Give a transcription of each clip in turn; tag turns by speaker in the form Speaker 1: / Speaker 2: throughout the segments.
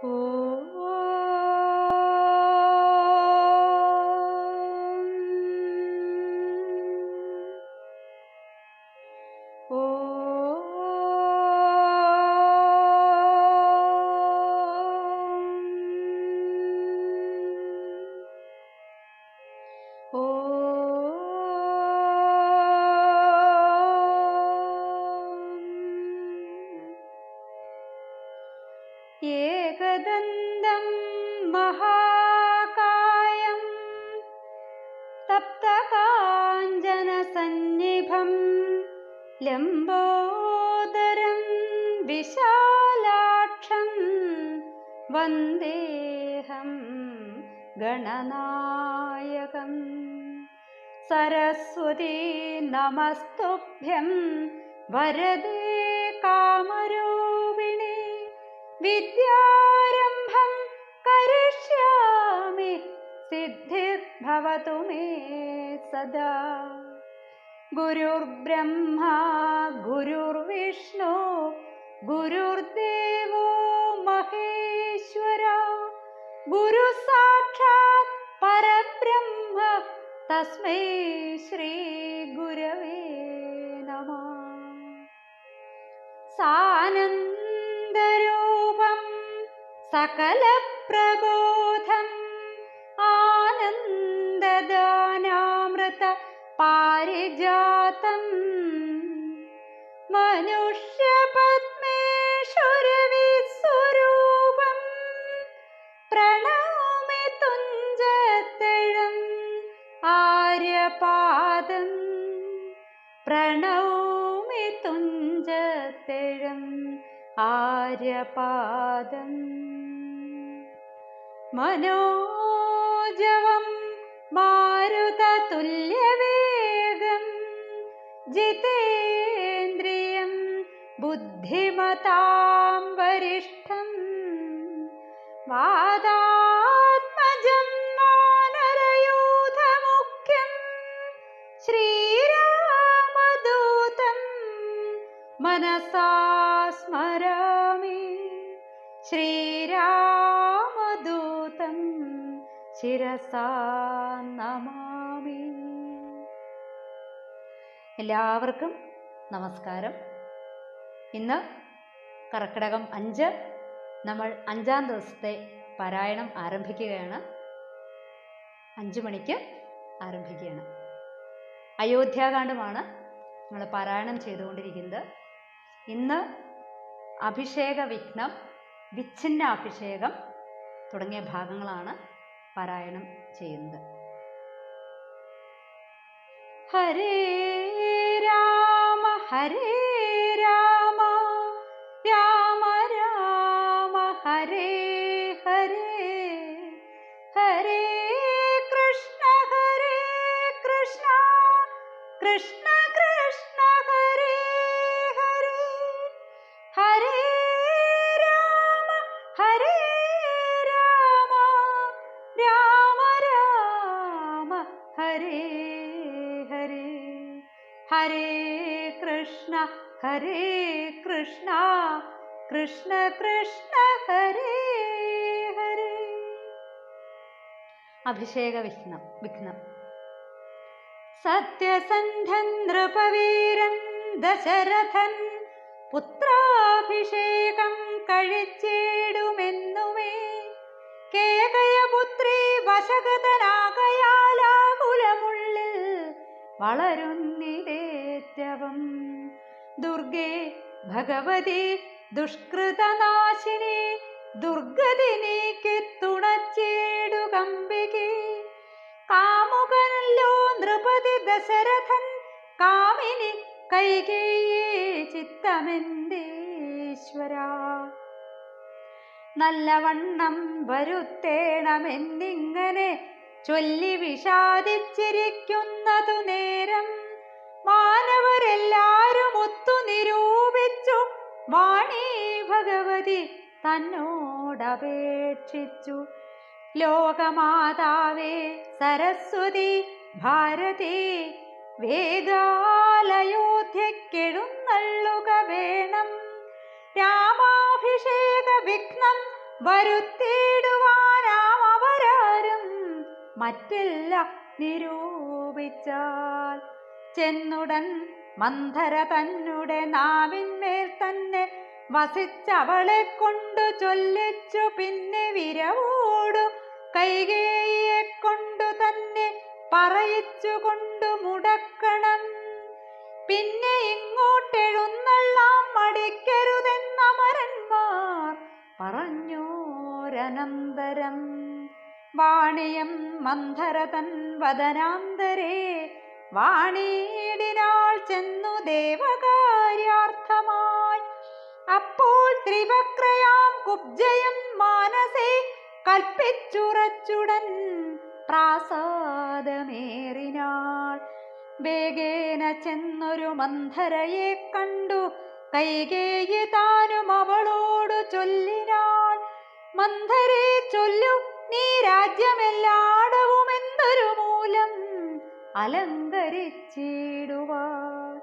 Speaker 1: ഏകദന്തം മഹാകായം തപ്തകാഞ്ചനസന്നിഭം ലംബോദരം വിശാലാക്ഷം വന്ദേഹം ഗണനായകം സരസ്വതി നമസ്തുഭ്യം വരദേ കാമരൂപിണി വിദ്യാരംഭം കരിഷ്യാമി സിദ്ധിർഭവതു may സദാ ഗുരുർബ്രഹ്മ ഗുരുർവിഷ്ണു ഗുരുർദേവോ മഹേശ്വര ഗുരു സാക്ഷാത് പരബ്രഹ്മ തസ്മൈ ശ്രീ ഗുരവേ നമ സാനന്ദരൂപം സകലപ്രബോധം ആനന്ദദാനാമൃത പാരിജാതം മനുഷ്യപത്മേശ്വരവിസ്വരൂപം പ്രണൗമി തുഞ്ചത്തെഴും ആര്യപാദം പ്രണൗമി തുഞ്ചത്തെഴും ആര്യപാദം മനോജവം മാരുതതുല്യവേഗം ജിതേന്ദ്രിയം ബുദ്ധിമതാം വരിഷ്ഠം വാദാത്മജം വാനരയൂഥമുഖ്യം ശ്രീരാമദൂതം മനസാ സ്മരാമി ശ്രീരാമദൂതം ശിരസാ നമാമി എല്ലാവർക്കും നമസ്കാരം ഇന്ന് കർക്കിടകം അഞ്ച് നമ്മൾ അഞ്ചാം ദിവസത്തെ പാരായണം ആരംഭിക്കുകയാണ് അഞ്ചു മണിക്ക് ആരംഭിക്കുകയാണ് അയോധ്യാകാന്ഡമാണ് നമ്മൾ പാരായണം ചെയ്തുകൊണ്ടിരിക്കുന്നത് ഇന്ന് അഭിഷേക വിഘ്നം വിച്ഛിന്ന അഭിഷേകം തുടങ്ങിയ ഭാഗങ്ങളാണ് പാരായണം ചെയ്യുന്നത് ഹരേ രാമ ഹരേ രാമ രാമ രാമ ഹരേ ഹരേ ഹരേ കൃഷ്ണ ഹരേ കൃഷ്ണ കൃഷ്ണ കൃഷ്ണ ഹരേ ഹരേ ഹരേ രാമ ഹരേ രാമ രാമ രാമ ഹരേ ഹരേ ഹരേ കൃഷ്ണ ഹരേ കൃഷ്ണ കൃഷ്ണ കൃഷ്ണ ഹരേ ഹരേ അഭിഷേക വിഘ്നം വിഘ്നം സത്യസന്ധൻ നൃപവീരൻ ദശരഥൻ പുത്രാഭിഷേകം കഴിച്ചിടുമെന്നുമേ കേകയപുത്രി വശഗതനാകയാലാകുലമുള്ളിൽ വളരുന്നിതേറ്റവും ദുർഗേ ഭഗവതി ദുഷ്കൃതനാശിനി ദുർഗതി നീക്കി തുണച്ചേടുകമ്പികെ കാമുകനല്ലോ നൃപതി ദശരഥൻ കാമിനി കൈകേയേ ചിത്തമെന്തേശ്വര നല്ലവണ്ണം വരുത്തേണമെന്നിങ്ങനെ ചൊല്ലി വിഷാദിച്ചിരിക്കുന്നതു നേരം മാനവരെല്ലാരും ഒത്തു നിരൂപിച്ചു വാണി ഭഗവതി തന്നോടപേക്ഷിച്ചു ലോകമാതാവേ സരസ്വതി ഭാരതി വേഗാലയോധ്യക്കെഴുന്നള്ളുക വേണം രാമാഭിഷേക വിഘ്നം വരുത്തിയിടുവാനാം അവരാരും മറ്റില്ല നിരൂപിച്ചാൽ ചെന്നുടൻ മന്ധര തന്നുടെ നാവിന്മേൽ തന്നെ വസിച്ചവളെ കൊണ്ടു ചൊല്ലിച്ചു പിന്നെ വിരവോടു കൈകേയെ കൊണ്ടു തന്നെ പറയിച്ചു കൊണ്ടു മുടക്കണം പിന്നെ ഇങ്ങോട്ടെഴുന്നള്ളാം മടിക്കരുതെന്നമരന്മാർ പറഞ്ഞോരനന്തരം വാണിയം മന്ധരതൻ വദനാന്തരേ വാണിയിടിനാൾ ചെന്നു ദേവകാര്യാർത്ഥമായി അപ്പോൾ ത്രിവക്രയാം കുബ്ജയം മാനസേ കൽപ്പിച്ചുറച്ചുടൻ പ്രാസാദമേറിനാൾ വേഗേന ചെന്നൊരു മന്ധരയെ കണ്ടു കൈകേയി താനും അവളോടു ചൊല്ലിനാൾ മന്ധരെ ചൊല്ലു നീ രാജ്യമെല്ലാടവും എന്തൊരു മൂലം അലങ്കരിച്ചിടുവാൻ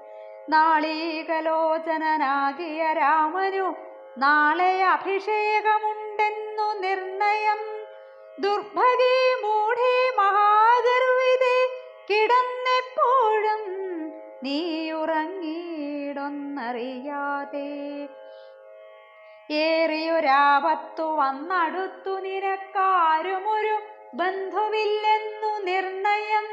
Speaker 1: നാളീകലോചനാകിയ രാമനു നാളെ അഭിഷേകമുണ്ടെന്നു നിർണയം ദുർഭഗി മൂഢി മഹാഗർവിതെ കിടന്നെപ്പോഴും നീ ഉറങ്ങിയിടൊന്നറിയാതെ ഏറിയൊരാപത്തു വന്നടുത്തു നിനക്കാരുമൊരു ബന്ധുവില്ലെന്നു നിർണയം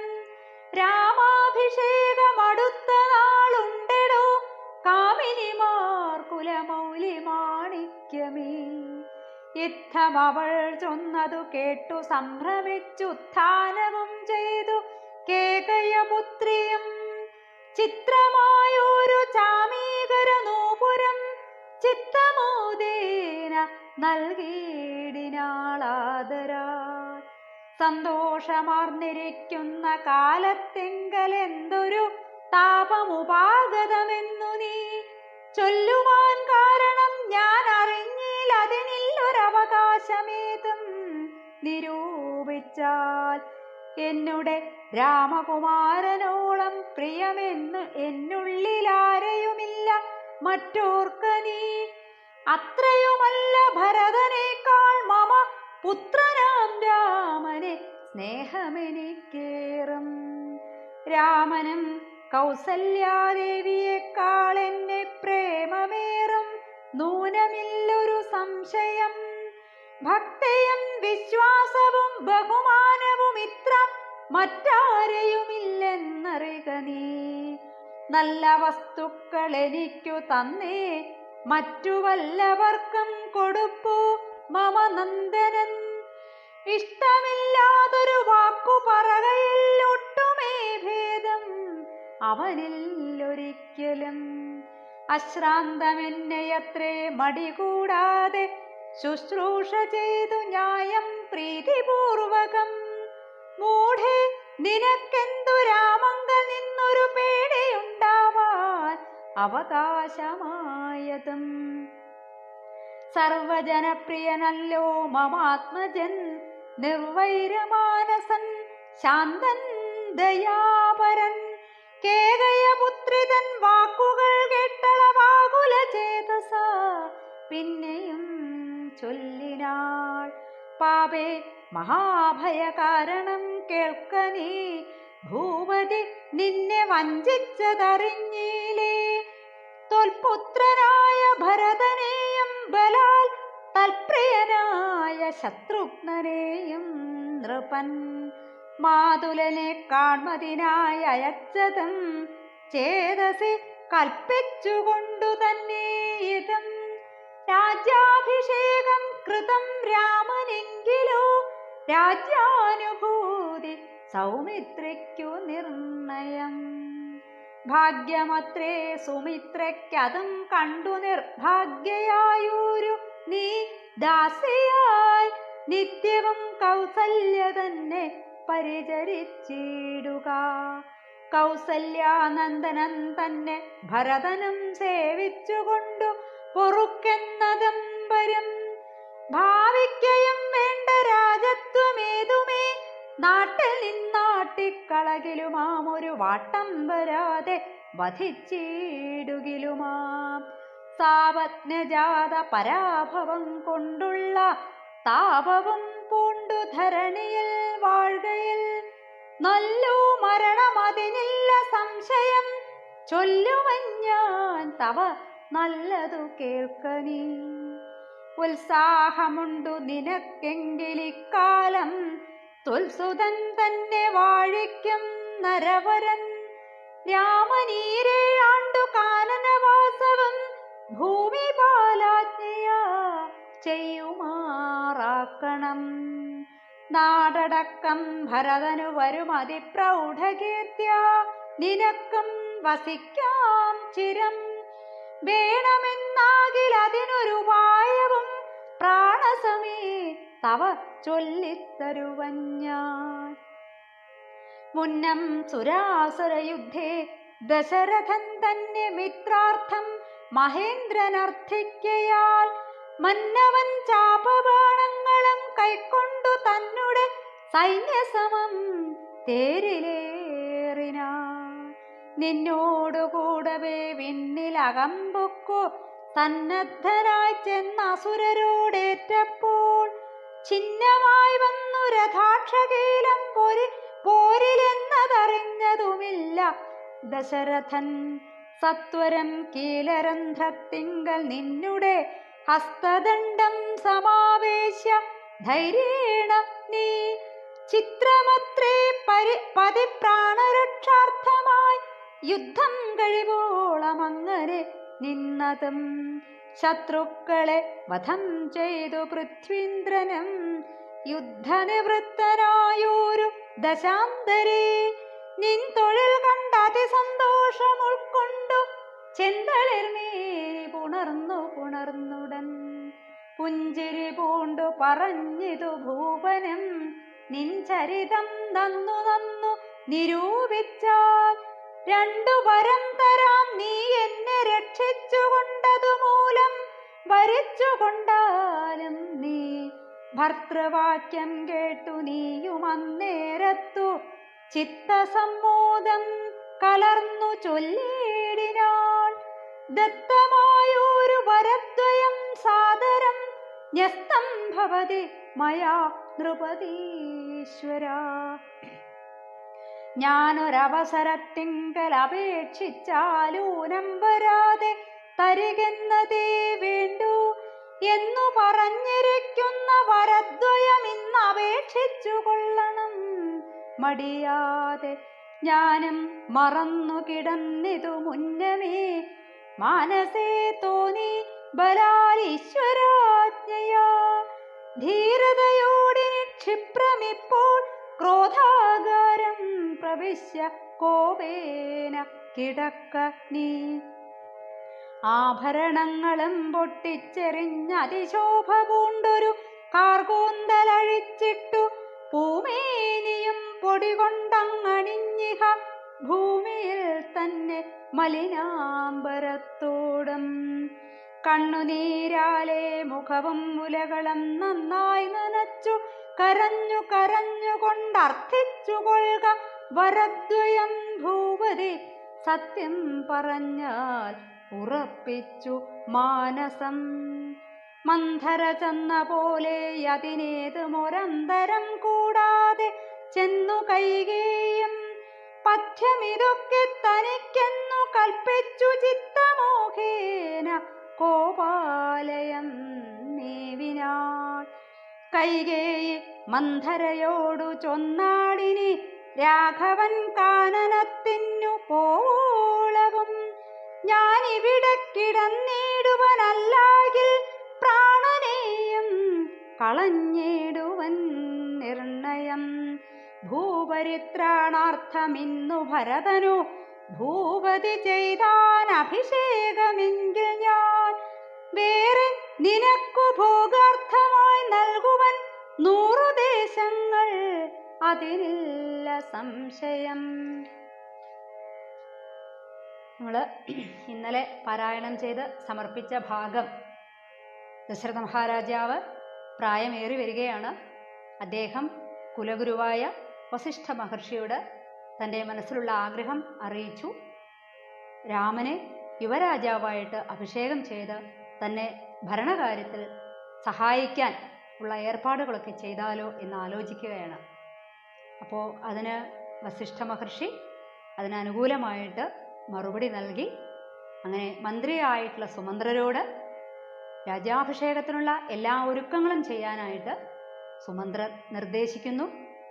Speaker 1: രാമാഭിഷേകമടുത്ത നാളുണ്ടെടോ കാമിനിമാർ കുലമൗലി മാണിക്യമേ യുദ്ധം അവൾ ചൊന്നതു കേട്ടു സംഭ്രമിച്ചുത്ഥാനവും ചെയ്തു കേകയപുത്രിയും ചിത്രമായൊരു ചാമീകര നൂപുരം ചിത്തമോദേന നൽകിയിടിനാളാദരാ സന്തോഷമാർന്നിരിക്കുന്ന കാലത്തെങ്കലെന്തൊരു താപമുപാഗതമെന്നു നീ ചൊല്ലുവാൻ കാരണം ഞാൻ അറിഞ്ഞിൽ അതിനില്ലൊരവകാശമേതും നിരൂപിച്ചാൽ എന്നുടെ രാമകുമാരനോളം പ്രിയമെന്ന് എന്നുള്ളിലാരെയുമില്ല മറ്റോർക്ക നീ അത്രയുമല്ല ഭരതനേക്കാൾ മമ പുത്രനാം രാമനെ സ്നേഹമെനിക്കേറും രാമനും കൗസല്യാദേവിയേക്കാൾ എന്നെ പ്രേമമേറും നൂനമില്ലൊരു സംശയം ഭക്തിയും വിശ്വാസവും ബഹുമാനവും ഇത്ര മറ്റാരെയുമില്ലെന്നറിക നീ നല്ല വസ്തുക്കൾ എനിക്കു തന്നേ മറ്റു വല്ലവർക്കും കൊടുപ്പു മമ നന്ദനൻ ഇഷ്ടമില്ലാതൊരു വാക്കു പറകയിൽ ഒട്ടുമേ ഭേദം അവനില്ലൊരിക്കലും അശ്രാന്തമെന്നെയത്രേ മടി കൂടാതെ ശുശ്രൂഷ ചെയ്തു ന്യായം പ്രീതിപൂർവകം മൂഢേ നിനക്കെന്തു രാമങ്കൽ നിന്നൊരു പേടിയുണ്ടാവാൻ അവകാശമായതും സർവജനപ്രിയനല്ലോ മമാത്മജൻ നിർവൈരമാനസൻ ശാന്തൻ ദയാപരൻ കേകയപുത്രിതൻ വാക്കുകൾ കേട്ടളവാകുല ചേതസ പിന്നെയും ചൊല്ലിനാൾ പാപേ മഹാഭയ കാരണം കേൾക്ക നീ ഭൂപതി നിന്നെ വഞ്ചിച്ചതറിഞ്ഞീലേ തൊൽപുത്രനായ ഭരതനെയും ബലാൽ തൽപ്രിയനായ ശത്രുഘ്നനെയും നൃപൻ മാതുലനെ കാൺമതിനായി അയച്ചതും ചേതസി കൽപ്പിച്ചുകൊണ്ടു തന്നെ ഇതും രാജ്യാഭിഷേകം കൃതം രാമനെങ്കിലോ രാജ്യാനുഭൂതി സൗമിത്രയ്ക്കു നിർണയം ഭാഗ്യമത്രേ സുമിത്രയ്ക്കതും കണ്ടു നിർഭാഗ്യയായൊരു നീ ദാസിയായി നിത്യവും കൗസല്യ തന്നെ പരിചരിച്ചിടുക കൗസല്യാനന്ദനൻ തന്നെ ഭരതനും സേവിച്ചുകൊണ്ടു പൊറുക്കെന്നതും വരും ഭാവിക്കയും വേണ്ട രാജത്വമേതുമേ നാട്ടിൽ നിന്നാട്ടിക്കളകിലുമാം ഒരു വാട്ടം വരാതെ വധിച്ചിടുകിലുമാം സാവജ്ഞജാത പരാഭവം കൊണ്ടുള്ള താപവും പൂണ്ടു ധരണിയിൽ വാഴുകയിൽ നല്ലു മരണമതിനില്ല സംശയം ചൊല്ലുവൻ ഞാൻ തവ നല്ലതു കേൾക്കനീ ഉത്സാഹമുണ്ടു നിനക്കെങ്കിലിക്കാലം തുൽസുതൻ തന്നെ വാഴിക്കും നരവരൻ രാമനീരേഴാണ്ടു കാനനവാസവും ഭൂമി പാലാജ്ഞയാ ചെയ്യുമാറാക്കണം നാടടക്കം ഭരതനു വരും അതിപ്രൗഢകീർത്തിയ നിനക്കും വസിക്കാം ചിരം വേണമെന്നാകിൽ അതിനൊരുപായവും പ്രാണസമേ തവ ചൊല്ലിത്തരുവൻ ഞാൻ മുന്നം സുരാസുരയുദ്ധേ ദശരഥൻ തന്നെ മിത്രാർത്ഥം മഹേന്ദ്രനർത്ഥിക്കയാൽ മന്നവൻ ചാപബാണങ്ങളും കൈക്കൊണ്ടു തന്നുടെ സൈന്യസമം തേരിലേറിനാൻ നിന്നോടുകൂടവേ വിണ്ണിലകമ്പുക്കു സന്നദ്ധനായി ചെന്ന അസുരരോടേറ്റപ്പോൾ ചിഹ്നമായി വന്നു രഥാക്ഷകീലം പോരി പോരിലെന്നതറിഞ്ഞതുമില്ല ദശരഥൻ സത്വരം കീലരന്ധ്രത്തിങ്കൽ നിന്നുടെ ഹസ്തദണ്ഡം സമാവേശ്യ ധൈര്യേണ നീ ചിത്രമത്രേ പരി പതിപ്രാണരക്ഷാർത്ഥമായി യുദ്ധം കഴിവോളം അങ്ങനെ നിന്നതും ശത്രുക്കളെ വധം ചെയ്തു പൃഥ്വീന്ദ്രനും യുദ്ധനിവൃത്തനായൊരു ദശാന്തരേ നിൻ തൊഴിൽ കണ്ട അതിസന്തോഷം ഉൾക്കൊണ്ടു ചെന്തളിൽ മേനി പുണർന്നു പുണർന്നുടൻ പുഞ്ചിരി പൂണ്ടു പറഞ്ഞിതു ഭൂപനം നിൻ ചരിതം നന്നു നന്നു നിരൂപിച്ചാൽ രണ്ടു വരം തരാം നീ എന്നെ രക്ഷിച്ചുകൊണ്ടതു മൂലം വരിച്ചുകൊണ്ടാലും നീ ഭർത്തൃവാക്യം കേട്ടു നീയും അന്നേരത്തു ചിത്തസമ്മോദം കലർന്നു ചൊല്ലിയിടിനാൾ ദത്തമായൊരു വരദ്വയം സാദരം ന്യസ്തം ഭവതി മയാ നൃപതീശ്വര ഞാനൊരവസരത്തിങ്കൽ അപേക്ഷിച്ചാലൂനം വരാതെ തരികെന്നതേ വേണ്ടു എന്നു പറഞ്ഞിരിക്കുന്ന വരദ്വയം ഇന്ന് അപേക്ഷിച്ചു കൊള്ളണം മടിയാതെ ഞാനും മറന്നു കിടന്നിതു മുന്നമേ മാനസേ തോന്നി ബലാലീശ്വരാജ്ഞയാ ധീരതയോടിനി ക്ഷിപ്രമിപ്പോൾ ക്രോധാകാരം പ്രവിശ്യ കോപേന കിടക്ക നീ ആഭരണങ്ങളും പൊട്ടിച്ചെറിഞ്ഞ അതിശോഭ പൂണ്ടൊരു കാർകൂന്തലഴിച്ചിട്ടു പൂമേനിയും പൊടികൊണ്ടങ്ങണിഞ്ഞിഹ ഭൂമിയിൽ തന്നെ മലിനാംബരത്തോടും കണ്ണുനീരാലെ മുഖവും മുലകളും നന്നായി നനച്ചു കരഞ്ഞു കരഞ്ഞുകൊണ്ടർത്ഥിച്ചു കൊള്ളുക വരദ്വയം ഭൂപതി സത്യം പറഞ്ഞാൽ ഉറപ്പിച്ചു മാനസം മന്ധര ചെന്ന പോലെ അതിനേത് മൊരന്തരം കൂടാതെ ചെന്നു കൈകേയും പഥ്യമിതൊക്കെ തനിക്കെന്നു കൽപ്പിച്ചു ചിത്തമോഹേന കോപാലയം നേവിനാൾ കൈകേയി മന്ധരയോടു ചൊന്നാടിനി രാഘവൻ കാനനത്തിനു പോളവും ഞാനിവിടെ കിടന്നിടുവനല്ലാകിൽ പ്രാണനെയും കളഞ്ഞിടുവൻ നിർണയം ഭൂപരിത്രാണാർത്ഥമിന്നു ഭരതനു ഭൂപതി ചെയ്താൻ അഭിഷേകമെങ്കിൽ ഞാൻ വേറെ നിനക്കു ഭോഗാർത്ഥമായി നൽകുവൻ നൂറു ദേശങ്ങൾ അതിനില്ല സംശയം നമ്മൾ ഇന്നലെ പാരായണം ചെയ്ത് സമർപ്പിച്ച ഭാഗം ദശരഥ മഹാരാജാവ് പ്രായമേറി വരികയാണ് അദ്ദേഹം കുലഗുരുവായ വസിഷ്ഠ മഹർഷിയോട് തൻ്റെ മനസ്സിലുള്ള ആഗ്രഹം അറിയിച്ചു രാമനെ യുവരാജാവായിട്ട് അഭിഷേകം ചെയ്ത് തന്നെ ഭരണകാര്യത്തിൽ സഹായിക്കാൻ ഉള്ള ഏർപ്പാടുകളൊക്കെ ചെയ്താലോ എന്ന് ആലോചിക്കുകയാണ് അപ്പോൾ അതിന് വസിഷ്ഠ മഹർഷി അതിന് അനുകൂലമായിട്ട് മറുപടി നൽകി അങ്ങനെ മന്ത്രിയായിട്ടുള്ള സുമന്ത്രരോട് രാജാഭിഷേകത്തിനുള്ള എല്ലാ ഒരുക്കങ്ങളും ചെയ്യാനായിട്ട് സുമന്ത്രർ നിർദ്ദേശിക്കുന്നു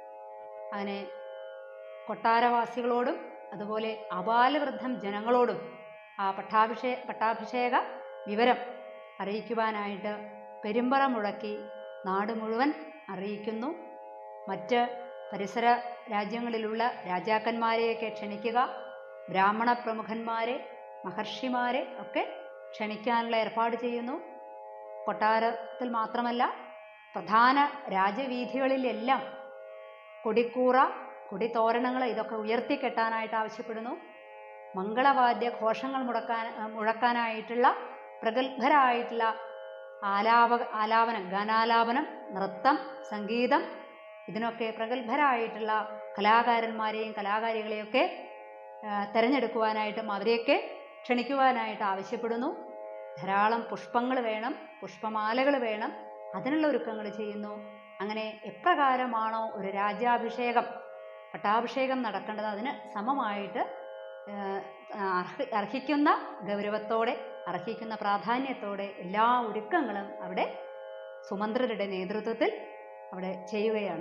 Speaker 1: അങ്ങനെ കൊട്ടാരവാസികളോടും അതുപോലെ അപാലവൃദ്ധം ജനങ്ങളോടും ആ പട്ടാഭിഷേ പട്ടാഭിഷേക വിവരം അറിയിക്കുവാനായിട്ട് പെരുമ്പറ മുഴക്കി നാട് മുഴുവൻ അറിയിക്കുന്നു മറ്റ് പരിസര രാജ്യങ്ങളിലുള്ള രാജാക്കന്മാരെയൊക്കെ ക്ഷണിക്കുക ബ്രാഹ്മണ പ്രമുഖന്മാരെ മഹർഷിമാരെ ഒക്കെ ക്ഷണിക്കാനുള്ള ഏർപ്പാട് ചെയ്യുന്നു കൊട്ടാരത്തിൽ മാത്രമല്ല പ്രധാന രാജവീഥികളിലെല്ലാം കൊടിക്കൂറ കൊടിത്തോരണങ്ങൾ ഇതൊക്കെ ഉയർത്തിക്കെട്ടാനായിട്ട് ആവശ്യപ്പെടുന്നു മംഗളവാദ്യ ഘോഷങ്ങൾ മുടക്കാൻ മുഴക്കാനായിട്ടുള്ള പ്രഗത്ഭരായിട്ടുള്ള ആലാപ ആലാപനം ഗാനാലാപനം നൃത്തം സംഗീതം ഇതിനൊക്കെ പ്രഗത്ഭരായിട്ടുള്ള കലാകാരന്മാരെയും കലാകാരികളെയൊക്കെ ആ, തെരഞ്ഞെടുക്കുവാനായിട്ടും അവരെയൊക്കെ ക്ഷണിക്കുവാനായിട്ട് ആവശ്യപ്പെടുന്നു ധാരാളം പുഷ്പങ്ങൾ വേണം പുഷ്പമാലകൾ വേണം അതിനുള്ള ഒരുക്കങ്ങൾ ചെയ്യുന്നു അങ്ങനെ എപ്രകാരമാണോ ഒരു രാജ്യാഭിഷേകം പട്ടാഭിഷേകം നടക്കേണ്ടത് അതിന് സമമായിട്ട് ഏഹ്, അർഹി- അർഹിക്കുന്ന ഗൗരവത്തോടെ അർഹിക്കുന്ന പ്രാധാന്യത്തോടെ എല്ലാ ഒരുക്കങ്ങളും അവിടെ സുമന്ത്രരുടെ നേതൃത്വത്തിൽ അവിടെ ചെയ്യുകയാണ്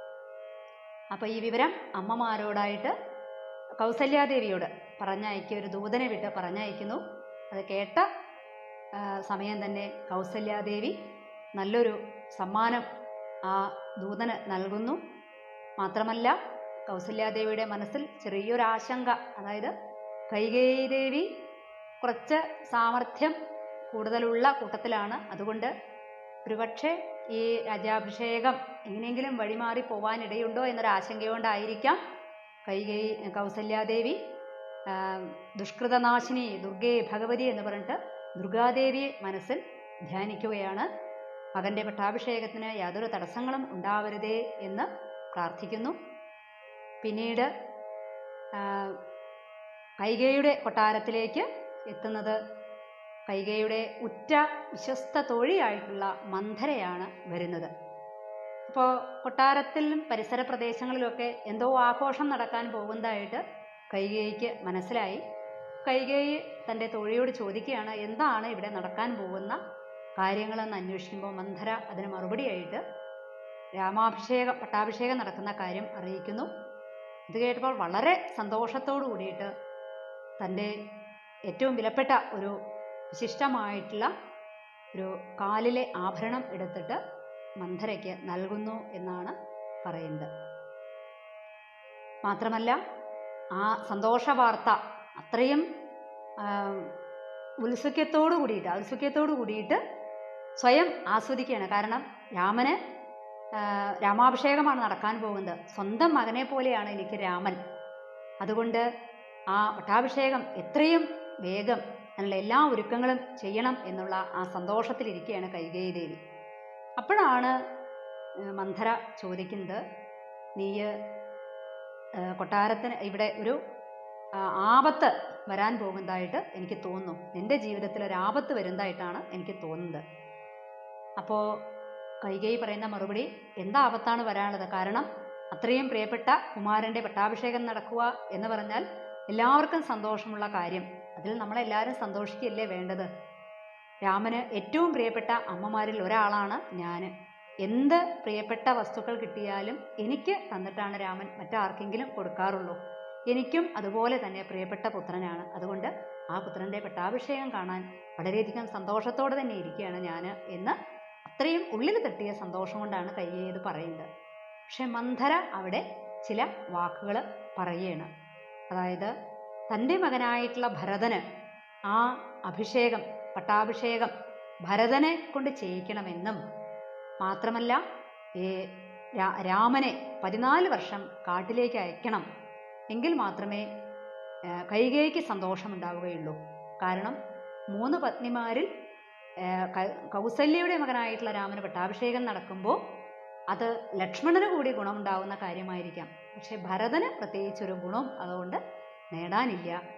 Speaker 1: അപ്പോൾ ഈ വിവരം അമ്മമാരോടായിട്ട് കൗസല്യാദേവിയോട് പറഞ്ഞയക്കുക ഒരു ദൂതനെ വിട്ട് പറഞ്ഞയക്കുന്നു അത് കേട്ട ആ, സമയം തന്നെ കൗസല്യാദേവി നല്ലൊരു സമ്മാനം ആ ദൂതന് നൽകുന്നു മാത്രമല്ല കൗസല്യാദേവിയുടെ മനസ്സിൽ ചെറിയൊരു ആശങ്ക അതായത് കൈകേയി ദേവി കുറച്ച് സാമർഥ്യം കൂടുതലുള്ള കൂട്ടത്തിലാണ് അതുകൊണ്ട് ഒരുപക്ഷെ ഈ രാജാഭിഷേകം എങ്ങനെയെങ്കിലും വഴിമാറി പോവാനിടയുണ്ടോ എന്നൊരു ആശങ്കയോണ്ടായിരിക്കാം കൈകേയി കൗസല്യാദേവി ആ, ദുഷ്കൃതനാശിനി ദുർഗേ ഭഗവതി എന്ന് പറഞ്ഞിട്ട് ദുർഗാദേവിയെ മനസ്സിൽ ധ്യാനിക്കുകയാണ് മകന്റെ പട്ടാഭിഷേകത്തിന് യാതൊരു തടസ്സങ്ങളും ഉണ്ടാവരുതേ എന്ന് പ്രാർത്ഥിക്കുന്നു പിന്നീട് ആ, കൈകേയുടെ കൊട്ടാരത്തിലേക്ക് എത്തുന്നത് കൈകേയുടെ ഉറ്റ വിശ്വസ്ത തോഴിയായിട്ടുള്ള മന്ധരയാണ് വരുന്നത് ഇപ്പോൾ കൊട്ടാരത്തിലും പരിസര പ്രദേശങ്ങളിലുമൊക്കെ എന്തോ ആഘോഷം നടക്കാൻ പോകുന്നതായിട്ട് കൈകേയിക്ക് മനസ്സിലായി കൈകേയി തൻ്റെ തോഴിയോട് ചോദിക്കുകയാണ് എന്താണ് ഇവിടെ നടക്കാൻ പോകുന്ന കാര്യങ്ങളെന്ന് അന്വേഷിക്കുമ്പോൾ മന്ധര അതിന് മറുപടിയായിട്ട് രാമാഭിഷേകം പട്ടാഭിഷേകം നടക്കുന്ന കാര്യം അറിയിക്കുന്നു ഇത് കേട്ടപ്പോൾ വളരെ സന്തോഷത്തോടു കൂടിയിട്ട് തൻ്റെ ഏറ്റവും വിലപ്പെട്ട ഒരു വിശിഷ്ടമായിട്ടുള്ള ഒരു കാലിലെ ആഭരണം എടുത്തിട്ട് മന്ധരയ്ക്ക് നൽകുന്നു എന്നാണ് പറയുന്നത് മാത്രമല്ല ആ സന്തോഷ വാർത്ത അത്രയും ആ, ഉത്സുക്യത്തോടു കൂടിയിട്ട് ഔത്സുക്യത്തോടു കൂടിയിട്ട് സ്വയം ആസ്വദിക്കുകയാണ് കാരണം രാമന് ആ, രാമാഭിഷേകമാണ് നടക്കാൻ പോകുന്നത് സ്വന്തം മകനെ പോലെയാണ് എനിക്ക് രാമൻ അതുകൊണ്ട് ആ പട്ടാഭിഷേകം എത്രയും വേഗം അതിനുള്ള എല്ലാ ഒരുക്കങ്ങളും ചെയ്യണം എന്നുള്ള ആ സന്തോഷത്തിലിരിക്കുകയാണ് കൈകേയി ദേവി അപ്പോഴാണ് ഏഹ്, മന്ധര ചോദിക്കുന്നത് നീ ഏഹ്, കൊട്ടാരത്തിന് ഇവിടെ ഒരു ആ, ആപത്ത് വരാൻ പോകുന്നതായിട്ട് എനിക്ക് തോന്നുന്നു നിന്റെ ജീവിതത്തിൽ ഒരു ആപത്ത് വരുന്നതായിട്ടാണ് എനിക്ക് തോന്നുന്നത് അപ്പോൾ കൈകേയി പറയുന്ന മറുപടി എന്താ ആപത്താണ് വരാനുള്ളത് കാരണം അത്രയും പ്രിയപ്പെട്ട കുമാരൻ്റെ പട്ടാഭിഷേകം നടക്കുക എന്ന് പറഞ്ഞാൽ എല്ലാവർക്കും സന്തോഷമുള്ള കാര്യം അതിൽ നമ്മളെല്ലാവരും സന്തോഷിക്കുകയല്ലേ വേണ്ടത് രാമന് ഏറ്റവും പ്രിയപ്പെട്ട അമ്മമാരിൽ ഒരാളാണ് ഞാൻ എന്ത് പ്രിയപ്പെട്ട വസ്തുക്കൾ കിട്ടിയാലും എനിക്ക് തന്നിട്ടാണ് രാമൻ മറ്റാർക്കെങ്കിലും കൊടുക്കാറുള്ളൂ എനിക്കും അതുപോലെ തന്നെ പ്രിയപ്പെട്ട പുത്രനാണ് അതുകൊണ്ട് ആ പുത്രൻ്റെ പട്ടാഭിഷേകം കാണാൻ വളരെയധികം സന്തോഷത്തോടെ തന്നെ ഇരിക്കുകയാണ് ഞാൻ എന്ന് അത്രയും ഉള്ളിൽ തട്ടിയ സന്തോഷം കൊണ്ടാണ് കയ്യേത് പറയുന്നത് പക്ഷെ മന്ധര അവിടെ ചില വാക്കുകൾ പറയുകയാണ് അതായത് തൻ്റെ മകനായിട്ടുള്ള ഭരതന് ആ അഭിഷേകം പട്ടാഭിഷേകം ഭരതനെ കൊണ്ട് ചെയ്യിക്കണമെന്നും മാത്രമല്ല ഈ രാ- രാമനെ പതിനാല് വർഷം കാട്ടിലേക്ക് അയക്കണം എങ്കിൽ മാത്രമേ ആ, കൈകേയിക്ക് സന്തോഷമുണ്ടാവുകയുള്ളൂ കാരണം മൂന്ന് പത്നിമാരിൽ ആ, ക- കൗസല്യയുടെ മകനായിട്ടുള്ള രാമന് പട്ടാഭിഷേകം നടക്കുമ്പോൾ അത് ലക്ഷ്മണന് കൂടി ഗുണമുണ്ടാവുന്ന കാര്യമായിരിക്കാം പക്ഷെ ഭരതന് പ്രത്യേകിച്ചൊരു ഗുണം അതുകൊണ്ട് നേടാനില്ല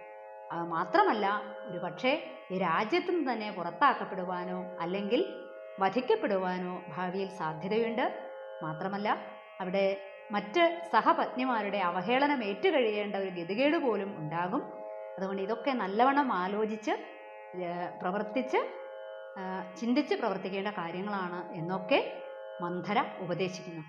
Speaker 1: അത് മാത്രമല്ല ഒരു പക്ഷേ ഈ രാജ്യത്തു നിന്ന് തന്നെ പുറത്താക്കപ്പെടുവാനോ അല്ലെങ്കിൽ വധിക്കപ്പെടുവാനോ ഭാവിയിൽ സാധ്യതയുണ്ട് മാത്രമല്ല അവിടെ മറ്റ് സഹപത്നിമാരുടെ അവഹേളനം ഏറ്റുകഴിയേണ്ട ഒരു ഗതികേട് പോലും ഉണ്ടാകും അതുകൊണ്ട് ഇതൊക്കെ നല്ലവണ്ണം ആലോചിച്ച് ഏഹ്, പ്രവർത്തിച്ച് ആ, ചിന്തിച്ച് പ്രവർത്തിക്കേണ്ട കാര്യങ്ങളാണ് എന്നൊക്കെ മന്ധര ഉപദേശിക്കുന്നു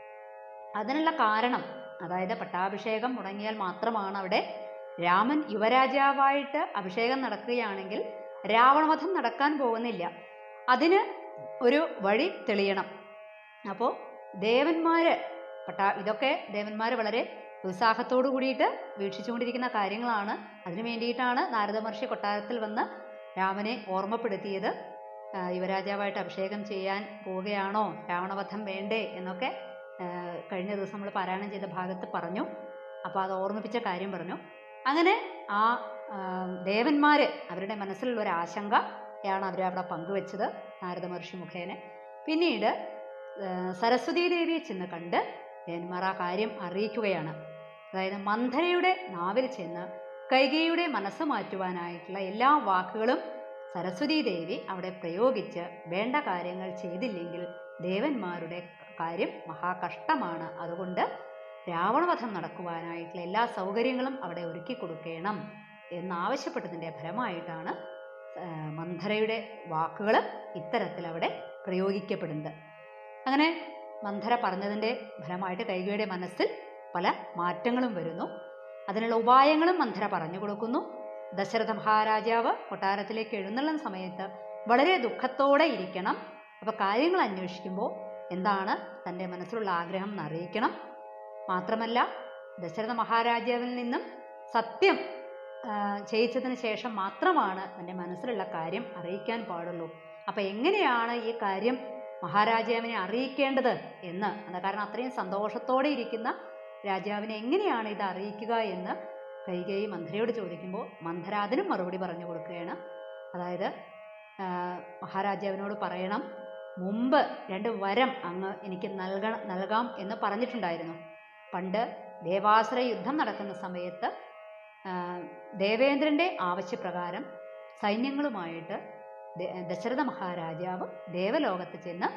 Speaker 1: അതിനുള്ള കാരണം അതായത് പട്ടാഭിഷേകം മുടങ്ങിയാൽ മാത്രമാണ് അവിടെ രാമൻ യുവരാജാവായിട്ട് അഭിഷേകം നടക്കുകയാണെങ്കിൽ രാവണവധം നടക്കാൻ പോകുന്നില്ല അതിന് ഒരു വഴി തെളിയണം അപ്പോൾ ദേവന്മാര് പട്ടാ ഇതൊക്കെ ദേവന്മാർ വളരെ ഉത്സാഹത്തോടു കൂടിയിട്ട് വീക്ഷിച്ചുകൊണ്ടിരിക്കുന്ന കാര്യങ്ങളാണ് അതിനു വേണ്ടിയിട്ടാണ് നാരദ മഹർഷി കൊട്ടാരത്തിൽ വന്ന് രാമനെ ഓർമ്മപ്പെടുത്തിയത് ആ, യുവരാജാവായിട്ട് അഭിഷേകം ചെയ്യാൻ പോവുകയാണോ രാവണവധം വേണ്ടേ എന്നൊക്കെ ആ, കഴിഞ്ഞ ദിവസം നമ്മൾ പാരായണം ചെയ്ത ഭാഗത്ത് പറഞ്ഞു അപ്പോൾ അത് ഓർമ്മിപ്പിച്ച കാര്യം പറഞ്ഞു അങ്ങനെ ആ ആ, ദേവന്മാര് അവരുടെ മനസ്സിലുള്ള ഒരു ആശങ്കയാണ് അവരവിടെ പങ്കുവെച്ചത് നാരദ മഹർഷി മുഖേന പിന്നീട് ആ, സരസ്വതീ ദേവിയെ ചെന്ന് കണ്ട് ദേവന്മാർ ആ കാര്യം അറിയിക്കുകയാണ് അതായത് മന്ധരയുടെ നാവിൽ ചെന്ന് കൈകയുടെ മനസ്സ് മാറ്റുവാനായിട്ടുള്ള എല്ലാ വാക്കുകളും സരസ്വതീ ദേവി അവിടെ പ്രയോഗിച്ച് വേണ്ട കാര്യങ്ങൾ ചെയ്തില്ലെങ്കിൽ ദേവന്മാരുടെ കാര്യം മഹാകഷ്ടമാണ് അതുകൊണ്ട് രാവണവധം നടക്കുവാനായിട്ടുള്ള എല്ലാ സൗകര്യങ്ങളും അവിടെ ഒരുക്കി കൊടുക്കണം എന്നാവശ്യപ്പെട്ടതിൻ്റെ ഫലമായിട്ടാണ് ആ, മന്ധരയുടെ വാക്കുകൾ ഇത്തരത്തിൽ അവിടെ പ്രയോഗിക്കപ്പെടുന്നത് അങ്ങനെ മന്ധര പറഞ്ഞതിൻ്റെ ഫലമായിട്ട് കൈകയുടെ മനസ്സിൽ പല മാറ്റങ്ങളും വരുന്നു അതിനുള്ള ഉപായങ്ങളും മന്ധര പറഞ്ഞു കൊടുക്കുന്നു ദശരഥ മഹാരാജാവ് കൊട്ടാരത്തിലേക്ക് എഴുന്നള്ളുന്ന സമയത്ത് വളരെ ദുഃഖത്തോടെ ഇരിക്കണം അപ്പോൾ കാര്യങ്ങൾ അന്വേഷിക്കുമ്പോൾ എന്താണ് തൻ്റെ മനസ്സിലുള്ള ആഗ്രഹം എന്ന് അറിയിക്കണം മാത്രമല്ല ദശരഥ മഹാരാജാവിൽ നിന്നും സത്യം ആ, ചെയ്യിച്ചതിന് ശേഷം മാത്രമാണ് തൻ്റെ മനസ്സിലുള്ള കാര്യം അറിയിക്കാൻ പാടുള്ളൂ അപ്പം എങ്ങനെയാണ് ഈ കാര്യം മഹാരാജാവിനെ അറിയിക്കേണ്ടത് എന്ന് അത് കാരണം അത്രയും സന്തോഷത്തോടെ ഇരിക്കുന്ന രാജാവിനെ എങ്ങനെയാണ് ഇത് അറിയിക്കുക എന്ന് കൈകേയി മന്ധരയോട് ചോദിക്കുമ്പോൾ മന്ധര അതിനും മറുപടി പറഞ്ഞു കൊടുക്കുകയാണ് അതായത് ആ, മഹാരാജാവിനോട് പറയണം മുമ്പ് രണ്ട് വരം അങ്ങ് എനിക്ക് നൽകണം നൽകാം എന്ന് പറഞ്ഞിട്ടുണ്ടായിരുന്നു പണ്ട് ദേവാസുര യുദ്ധം നടക്കുന്ന സമയത്ത് ആ, ദേവേന്ദ്രൻ്റെ ആവശ്യപ്രകാരം സൈന്യങ്ങളുമായിട്ട് ദ- ദശരഥ മഹാരാജാവ് ദേവലോകത്ത് ചെന്ന്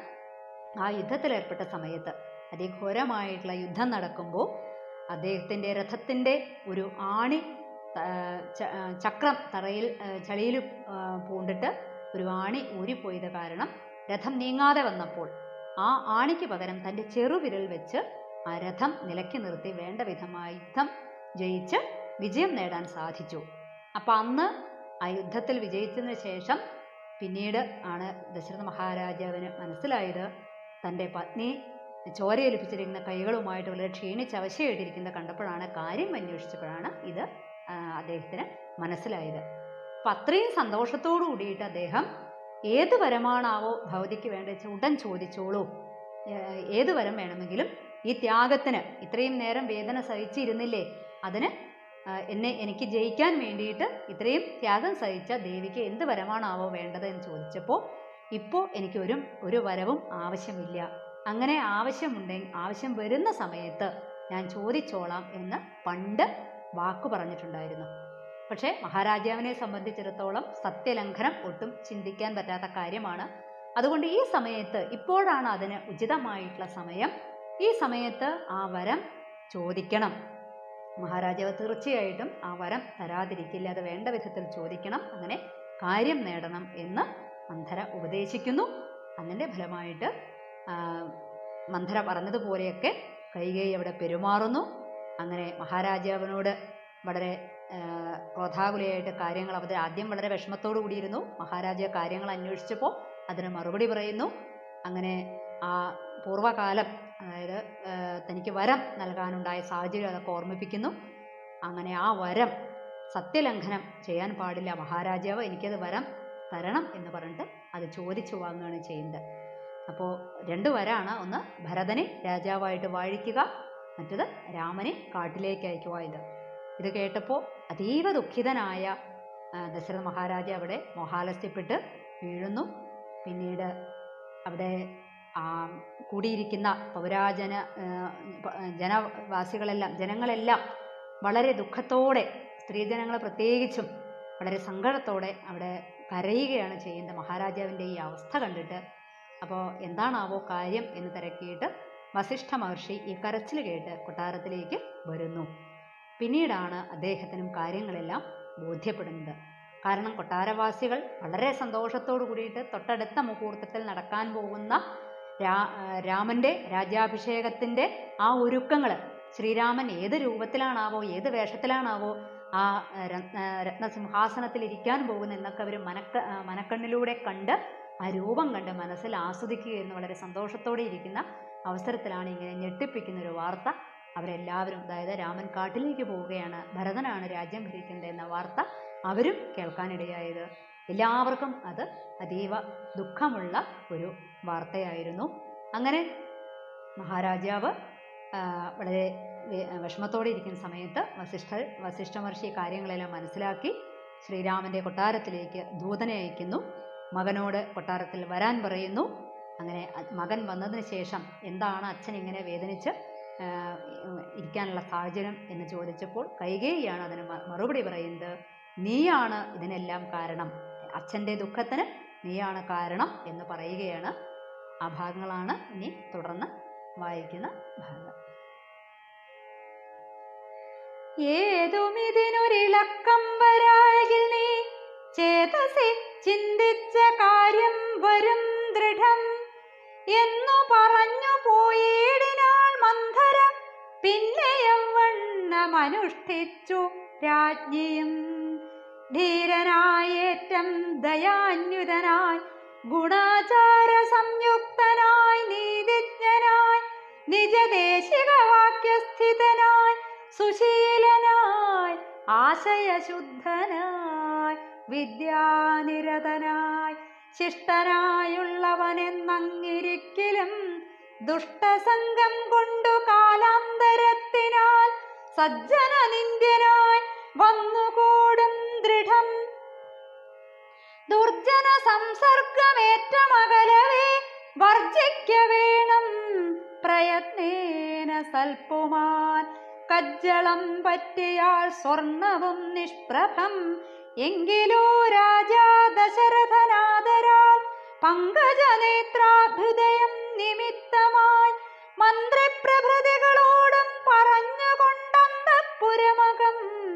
Speaker 1: ആ യുദ്ധത്തിലേർപ്പെട്ട സമയത്ത് അതിഘോരമായിട്ടുള്ള യുദ്ധം നടക്കുമ്പോൾ അദ്ദേഹത്തിൻ്റെ രഥത്തിൻ്റെ ഒരു ആണി ആ, ച- ആ, ചക്രം തറയിൽ ചളിയിൽ പൂണ്ടിട്ട് ഒരു ആണി ഊരിപ്പോയത് കാരണം രഥം നീങ്ങാതെ വന്നപ്പോൾ ആ ആണിക്ക് പകരം തൻ്റെ ചെറുവിരൽ വെച്ച് ആ രഥം നിലയ്ക്ക് നിർത്തി വേണ്ട വിധമായ യുദ്ധം ജയിച്ച് വിജയം നേടാൻ സാധിച്ചു അപ്പം അന്ന് ആ യുദ്ധത്തിൽ വിജയിച്ചതിന് ശേഷം പിന്നീട് ആണ് ദശരഥ മഹാരാജാവിന് മനസ്സിലായത് തൻ്റെ പത്നി ചോരയൊലിപ്പിച്ചിരിക്കുന്ന കൈകളുമായിട്ട് വളരെ ക്ഷീണിച്ച് അവശയായിട്ടിരിക്കുന്ന കണ്ടപ്പോഴാണ് കാര്യം അന്വേഷിച്ചപ്പോഴാണ് ഇത് ആ, അദ്ദേഹത്തിന് മനസ്സിലായത് അപ്പം അത്രയും സന്തോഷത്തോടു കൂടിയിട്ട് അദ്ദേഹം ഏത് വരമാണാവോ ഭവതിക്ക് വേണ്ട വെച്ചാൽ ഉടൻ ചോദിച്ചോളൂ ഏ- ഏത് വരം വേണമെങ്കിലും ഈ ത്യാഗത്തിന് ഇത്രയും നേരം വേദന സഹിച്ചിരുന്നില്ലേ അതിന് ആ, എന്നെ എനിക്ക് ജയിക്കാൻ വേണ്ടിയിട്ട് ഇത്രയും ത്യാഗം സഹിച്ച ദേവിക്ക് എന്ത് വരമാണാവോ വേണ്ടത് എന്ന് ചോദിച്ചപ്പോൾ ഇപ്പോൾ എനിക്ക് ഒരു ഒരു വരവും ആവശ്യമില്ല അങ്ങനെ ആവശ്യമുണ്ടെങ്കിൽ ആവശ്യം വരുന്ന സമയത്ത് ഞാൻ ചോദിച്ചോളാം എന്ന് പണ്ട് വാക്കു പറഞ്ഞിട്ടുണ്ടായിരുന്നു പക്ഷേ മഹാരാജാവിനെ സംബന്ധിച്ചിടത്തോളം സത്യലംഘനം ഒട്ടും ചിന്തിക്കാൻ പറ്റാത്ത കാര്യമാണ് അതുകൊണ്ട് ഈ സമയത്ത് ഇപ്പോഴാണ് അതിന് ഉചിതമായിട്ടുള്ള സമയം ഈ സമയത്ത് ആ വരം ചോദിക്കണം മഹാരാജാവ് തീർച്ചയായിട്ടും ആ വരം തരാതിരിക്കില്ല അത് വേണ്ട വിധത്തിൽ ചോദിക്കണം അങ്ങനെ കാര്യം നേടണം എന്ന് മന്ധര ഉപദേശിക്കുന്നു അതിൻ്റെ ഫലമായിട്ട് ആ, മന്ധര പറഞ്ഞതുപോലെയൊക്കെ കൈകൈ അവിടെ പെരുമാറുന്നു അങ്ങനെ മഹാരാജാവിനോട് വളരെ ആ, ക്രോധാകുലയായിട്ട് കാര്യങ്ങൾ അവതര ആദ്യം വളരെ വിഷമത്തോടു കൂടിയിരുന്നു മഹാരാജ കാര്യങ്ങൾ അന്വേഷിച്ചപ്പോൾ അതിന് മറുപടി പറയുന്നു അങ്ങനെ ആ പൂർവ്വകാലം അതായത് ആ, തനിക്ക് വരം നൽകാനുണ്ടായ സാഹചര്യം അതൊക്കെ ഓർമ്മിപ്പിക്കുന്നു അങ്ങനെ ആ വരം സത്യലംഘനം ചെയ്യാൻ പാടില്ല മഹാരാജാവ് എനിക്കത് വരം തരണം എന്ന് പറഞ്ഞിട്ട് അത് ചോദിച്ചു വാങ്ങുകയാണ് ചെയ്യുന്നത് അപ്പോൾ രണ്ട് വരാണ് ഒന്ന് ഭരതനെ രാജാവായിട്ട് വാഴിക്കുക മറ്റത് രാമനെ കാട്ടിലേക്ക് അയക്കുക ഇത് ഇത് കേട്ടപ്പോൾ അതീവ ദുഃഖിതനായ ആ, ദശരഥ മഹാരാജ അവിടെ മോഹാലസ്യപ്പെട്ട് വീഴുന്നു പിന്നീട് അവിടെ ആ, കൂടിയിരിക്കുന്ന പൗരാജന ആ, പ- ജനവാസികളെല്ലാം ജനങ്ങളെല്ലാം വളരെ ദുഃഖത്തോടെ സ്ത്രീജനങ്ങൾ പ്രത്യേകിച്ചും വളരെ സങ്കടത്തോടെ അവിടെ കരയുകയാണ് ചെയ്യുന്നത് മഹാരാജാവിൻ്റെ ഈ അവസ്ഥ കണ്ടിട്ട് അപ്പോൾ എന്താണാവോ കാര്യം എന്ന് തിരക്കിയിട്ട് വസിഷ്ഠ മഹർഷി ഈ കരച്ചിൽ കേട്ട് കൊട്ടാരത്തിലേക്ക് വരുന്നു പിന്നീടാണ് അദ്ദേഹത്തിനും കാര്യങ്ങളെല്ലാം ബോധ്യപ്പെടുന്നത് കാരണം കൊട്ടാരവാസികൾ വളരെ സന്തോഷത്തോടു കൂടിയിട്ട് തൊട്ടടുത്ത മുഹൂർത്തത്തിൽ നടക്കാൻ പോകുന്ന രാ രാമൻ്റെ രാജ്യാഭിഷേകത്തിൻ്റെ ആ ഒരുക്കങ്ങൾ ശ്രീരാമൻ ഏത് രൂപത്തിലാണാവോ ഏത് വേഷത്തിലാണാവോ ആ രത്ന രത്നസിംഹാസനത്തിൽ ഇരിക്കാൻ പോകുന്ന എന്നൊക്കെ അവർ മനക്ക മനക്കണ്ണിലൂടെ കണ്ട് ആ രൂപം കണ്ട് മനസ്സിൽ ആസ്വദിക്കുകയായിരുന്നു വളരെ സന്തോഷത്തോടെ ഇരിക്കുന്ന അവസരത്തിലാണ് ഇങ്ങനെ ഞെട്ടിപ്പിക്കുന്ന ഒരു വാർത്ത അവരെല്ലാവരും അതായത് രാമൻ കാട്ടിലേക്ക് പോവുകയാണ് ഭരതനാണ് രാജ്യം ഭരിക്കുന്നത് എന്ന വാർത്ത അവരും കേൾക്കാനിടയായത് എല്ലാവർക്കും അത് അതീവ ദുഃഖമുള്ള ഒരു വാർത്തയായിരുന്നു അങ്ങനെ മഹാരാജാവ് ആ, വളരെ വെ- വിഷമത്തോടെ ഇരിക്കുന്ന സമയത്ത് വസിഷ്ഠർ വസിഷ്ഠ മഹർഷി കാര്യങ്ങളെല്ലാം മനസ്സിലാക്കി ശ്രീരാമൻ്റെ കൊട്ടാരത്തിലേക്ക് ദൂതനെ അയക്കുന്നു മകനോട് കൊട്ടാരത്തിൽ വരാൻ പറയുന്നു അങ്ങനെ അ- മകൻ വന്നതിന് ശേഷം എന്താണ് അച്ഛൻ ഇങ്ങനെ വേദനിച്ച് ആ, ഇരിക്കാനുള്ള സാഹചര്യം എന്ന് ചോദിച്ചപ്പോൾ കൈകേയിയാണ് അതിന് മ- മറുപടി പറയുന്നത് നീയാണ് ഇതിനെല്ലാം കാരണം അച്ഛൻ്റെ ദുഃഖത്തിന് നീയാണ് കാരണം എന്ന് പറയുകയാണ് ആ ഭാഗങ്ങളാണ് ഇനി തുടർന്ന് വായിക്കുന്ന ഭാഗം
Speaker 2: ഏതുമിതിനൊരിളക്കം വരായിൽ നീ ചേതസി ചിന്തിച്ച കാര്യം വരും ദൃഢം എന്നു പറഞ്ഞു പോയിടിനാൾ മന്ധര പിന്നെയവണ്ണമനുഷ്ഠിച്ചു രാജ്ഞിയും ധീരനായേറ്റം ദയാന്യുതനായി ഗുണാചാര സംയുക്തനായി നീതിജ്ഞനായി നിജദേശിക വാക്യസ്ഥിതനായി സുശീലനായി ആശയശുദ്ധനായി വിദ്യാനിരതനായി ശിഷ്ടനായുള്ളവനെന്നങ്ങിരിക്കലും ദുഷ്ടസംഗം കൊണ്ടു കാലാന്തരത്തിനാൽ സജ്ജന നിന്ദ്യനായി വന്നുകൂടും ദൃഢം ദുർജന സംസർഗമേറ്റമകലവേ വർജിക്ക വേണം പ്രയത്നേന സൽപ്പുമാൻ കജ്ജളം പറ്റിയാൽ സ്വർണവും നിഷ്പ്രഭം എങ്കിലോ രാജാ ദശരഥനാദരാൽ പങ്കജനേത്രാഭ്യുദയം നിമിത്തമായി മന്ത്രിപ്രഭൃതികളോടും പറഞ്ഞുകൊണ്ടന്തപ്പുരമകം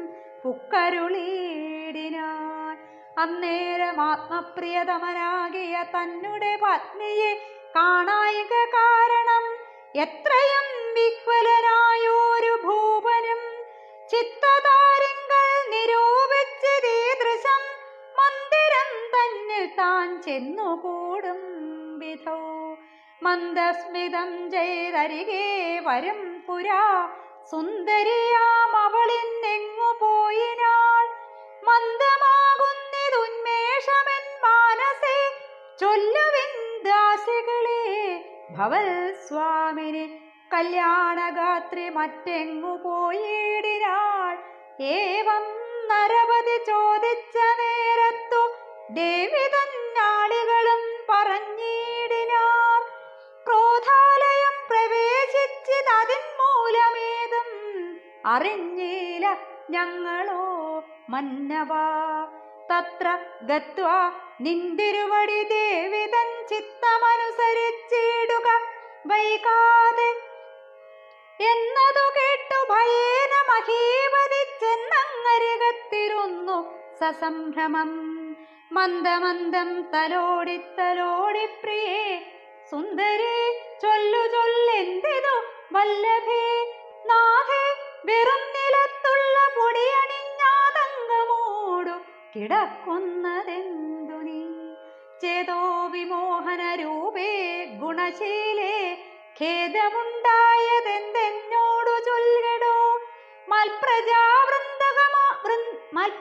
Speaker 2: പുക്കരുളീടിനാൻ അന്നേരം ആത്മപ്രിയതമനാകിയ തന്നുടെ പത്നിയെ കാണായിക കാരണം എത്രയും വിഹ്വലനായോരു ഭൂപനും ചിത്തതാരങ്ങൾ നിരൂപിച്ചതീദൃശം മന്ദിരം തന്നിൽ താൻ ചെന്നുകൂടും വിധോ മന്ദസ്മിതം ചെയ്തരികെ വരും പുരാ സുന്ദരിയാം അവളിന്നെങ്ങു പോയിനാൾ മന്ദമാകുന്നിതുന്മേഷമെൻ മാനസേ ചൊല്ലുവിൻ ദാസികളെ ഭവൽ സ്വാമിനി കല്യാണഗാത്രി മറ്റെങ്ങു പോയിടിനാൾ ഏവം നരപതി ചോദിച്ച നേരത്തു ദേവി തന്നാളികളും പറഞ്ഞിടിനാർ ക്രോധാലയം പ്രവേശിച്ചതതിൻ മൂലമേതും അറിഞ്ഞില്ല ഞങ്ങളോ മന്നവാ തത്ര ഗത്വാ നിന്തിരുവടി ദേവി തൻ ചിത്തമനുസരിച്ചിടുക വൈകാതെ എന്നതു കേട്ടു ഭയേന മഹീപതി ചെന്നങ്ങരികത്തിരുന്നു സസംഭ്രമം മന്ദമന്ദം തലോടി തലോടി പ്രിയേ സുന്ദരി ചൊല്ലു ചൊല്ലെന്തിതു വല്ലഭേ നാഥേ വെറും നിലത്തുള്ള പൊടിയണിഞ്ഞാതങ്കമോടു കിടക്കുന്നതെന്തു നീ ചേതോ വിമോഹന രൂപേ ഗുണശീലേ ഖേദമുണ്ടായതെന്തെന്നോടു ചൊല്ലടോ മൽപ്രജാവൃന്ദകമാ വൃ-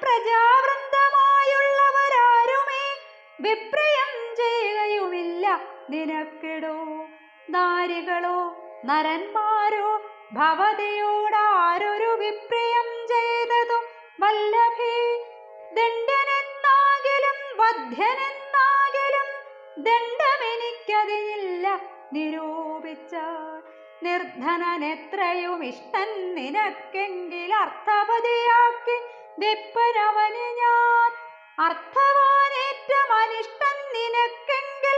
Speaker 2: മൽപ്രജാവൃന്ദമായുള്ളവരാരുമേ വിപ്രയം ചെയ്യുകയുമില്ല നിനക്കിടോ നാരികളോ നരന്മാരോ ഭവതിയോടാരൊരു വിപ്രയം ചെയ്തതു വല്ലഭേ ദണ്ഡനെന്നാകിലും വധ്യനെന്നാകിലും ദണ്ഡമെനിക്കതിനില്ല നിരൂപിച്ചാൽ നിർധനനെത്രയും ഇഷ്ടൻ നിനക്കെങ്കിൽ അർത്ഥപതിയാക്കി വെപ്പനവന് ഞാൻ അർത്ഥവാനേറ്റം അനിഷ്ടം നിനക്കെങ്കിൽ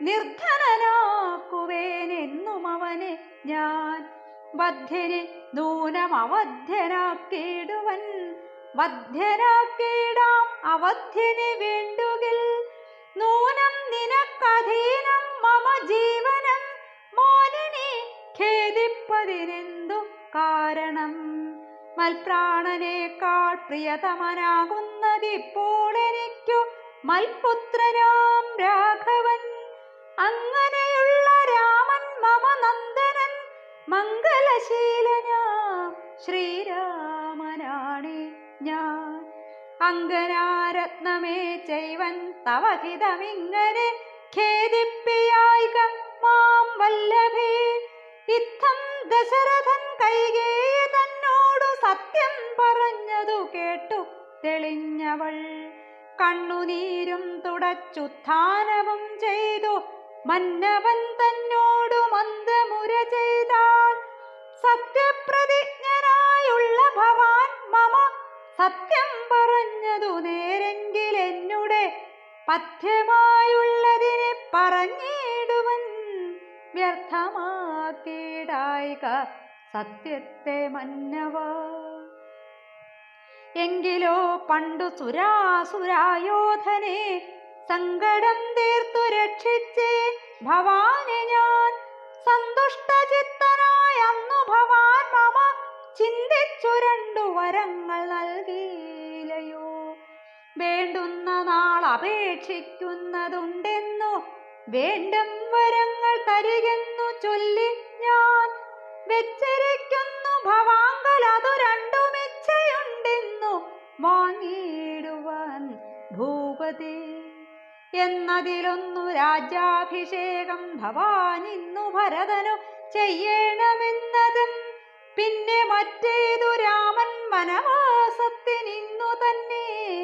Speaker 2: നിർധനനാക്കുവേനെന്നും അവനെ ഞാൻ ബദ്ധനെ നൂനം അവധ്യനാക്കിയിടുവൻ വധ്യനാക്കിയിടാം അവധ്യന് വേണ്ടുകിൽ നൂനം നിനക്കധീനം മമ ജീവനം മോനിനി ഖേദിപ്പതിനെന്തു കാരണം മൽപ്രാണനേക്കാൾ പ്രിയതമനാകുന്നതിപ്പോൾ എനിക്കു മൽപുത്രനാം രാഘവൻ അങ്ങനെയുള്ള രാമൻ മമ നന്ദനൻ മംഗലശീലനാം ശ്രീരാമനാണേ ഞാൻ അങ്കനാരത്നമേ ചെയ്വൻ തവഹിതമിങ്ങനെ ഖേദിപ്പിയായിക മാം വല്ലഭേ ഇത്തം ദശരഥൻ കൈകേയ തന്നോടു സത്യം പറഞ്ഞതു കേട്ടു തെളിഞ്ഞവൾ കണ്ണുനീരും തുടച്ചുത്ഥാനവും ചെയ്തു മന്നവൻ തന്നോടു മന്ദമുര ചെയ്താൾ സത്യപ്രതിജ്ഞനായുള്ള ഭവാൻ മമ സത്യം പറഞ്ഞതു നേരെങ്കിൽ എന്നുടെ പഥ്യമായുള്ളതിനെ പറഞ്ഞിടുവൻ വ്യർത്ഥമാക്കിയിടായിക സത്യത്തെ മന്നവ എങ്കിലോ പണ്ടു സുരാസുരായോധനെ സങ്കടം തീർത്തു രക്ഷിച്ചേ ഭവാനെ ഞാൻ സന്തുഷ്ടചിത്തനായ അന്നു ഭവാൻ മമ ചിന്തിച്ചു രണ്ടു വരങ്ങൾ നൽകിയില്ലയോ വേണ്ടുന്ന നാൾ അപേക്ഷിക്കുന്നതുണ്ടെന്നു വേണ്ടും വരങ്ങൾ തരികെന്നു ചൊല്ലി ഞാൻ വെച്ചിരിക്കുന്നു ഭവാങ്കൽ അതു രണ്ടും ഇച്ഛയുണ്ടെന്നു വാങ്ങിയിടുവാൻ ഭൂപതി എന്നതിലൊന്നു രാജ്യാഭിഷേകം ഭവാൻ ഇന്നു ഭരതനു ചെയ്യണമെന്നതും പിന്നെ മറ്റേതു രാമൻ വനവാസത്തിനിന്നു തന്നെ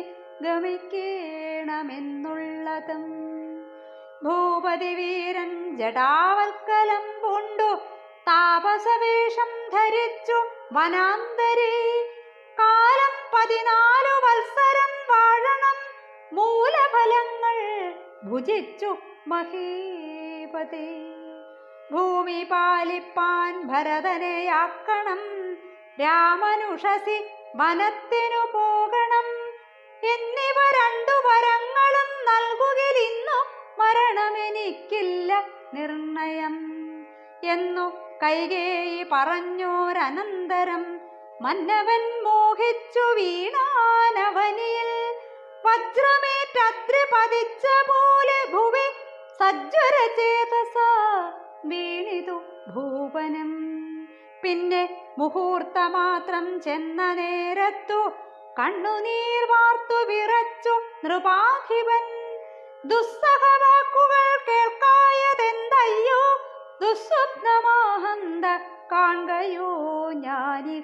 Speaker 2: ഗമിക്കണമെന്നുള്ളതും ഭൂപതി വീരൻ ജടാവൽക്കലം പൂണ്ടു താപസവേഷം ധരിച്ചു വനാന്തരേ കാലം പതിനാലു വത്സരം വാഴണം മൂലഫലങ്ങൾ ഭുജിച്ചു മഹീപതി ഭൂമി പാലിപ്പാൻ ഭരതനെയാക്കണം രാമനുഷസി വനത്തിനു പോകണം എന്നിവ രണ്ടു വരങ്ങളും നൽകുകിൽ ഇന്നു മരണമെനിക്കില്ല നിർണയം എന്നു കൈകേയി പറഞ്ഞോരനന്തരം മന്നവൻ മോഹിച്ചു വീണാനവനിയിൽ വജ്രമേറ്റദ്രി പതിച്ച പോലെ ഭുവി സജ്വര ചേതസ വീണിതു ഭൂപനം പിന്നെ മുഹൂർത്തമാത്രം ചെന്ന നേരത്തു കണ്ണുനീർ വാർത്തു വിറച്ചു നൃപാധിപൻ ദുസ്സഹവാക്കുകൾ കേൾക്കായതെന്തയ്യോ ദുസ്വപ്നമാഹന്ത കാൺകയോ ഞാനിഹ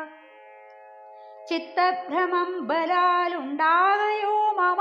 Speaker 2: ചിത്തഭ്രമം ബലാലുണ്ടാകയോ മമ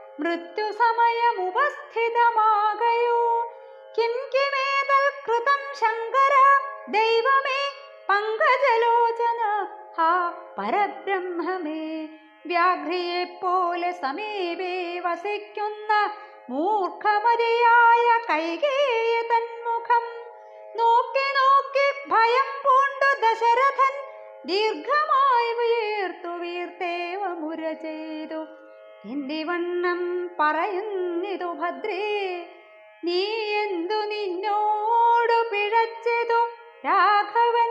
Speaker 2: മൃത്യുസമയമുപസ്ഥിതമാകയോ കിം കിമേതൽ കൃതം ശങ്കര ദൈവമേ പങ്കജലോചന ഹാ പരബ്രഹ്മമേ വ്യാഘ്രിയെ പോലെ സമീപേ വസിക്കുന്ന മൂർഖമതിയായ കൈകേയ തന്മുഖം നോക്കി നോക്കി ഭയം പൂണ്ടു ദശരഥൻ ദീർഘമായി വീർത്തു വീർത്തേവ മുര ചെയ്തു എന്തിവണ്ണം പറയുന്നിതു ഭദ്രേ നീ എന്തു നിന്നോടു പിഴച്ചതു രാഘവൻ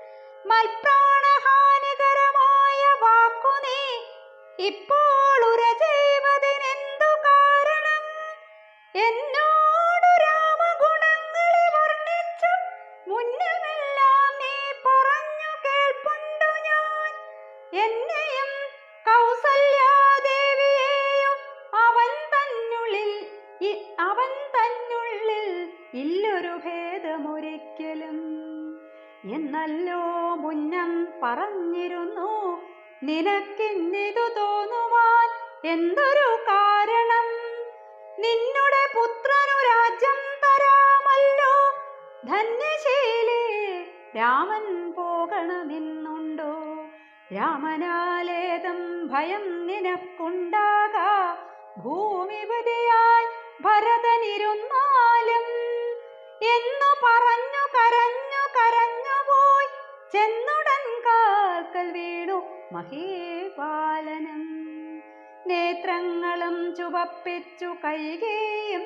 Speaker 2: മൽപ്രാണഹാനികരമായ വാക്കു നീ ഇപ്പോൾ ഉര ചെയ്വതിനെന്തു കാരണം എന്നോടു രാമഗുണങ്ങളെ വർണ്ണിച്ചു മുന്നമെല്ലാം നീ പറഞ്ഞു കേൾപ്പുണ്ടു ഞാൻ എന്നെയും കൗസല്യാദേവിയെയും അവൻ തന്നുള്ളിൽ ഇ- അവൻ തന്നുള്ളിൽ ഇല്ലൊരു ഭേദമൊരിക്കലും എന്നല്ലോ മുന്നം പറഞ്ഞിരുന്നു നിനക്കിന്നിതു തോന്നുവാൻ എന്തൊരു കാരണം നിന്നുടെ പുത്രനു രാജ്യം തരാമല്ലോ ധന്യശീലേ രാമൻ പോകണമെന്നുണ്ടോ രാമനാലേതം ഭയം നിനക്കുണ്ടാകാ ഭൂമിപതിയായി ഭരതനിരുന്നാലും എന്നു പറഞ്ഞു കരഞ്ഞു കരഞ്ഞു പോയി ചെന്നുടൻ കാൽക്കൽ വീണു മഹീപാലനം നേത്രങ്ങളും ചുവപ്പിച്ചു കൈകേയും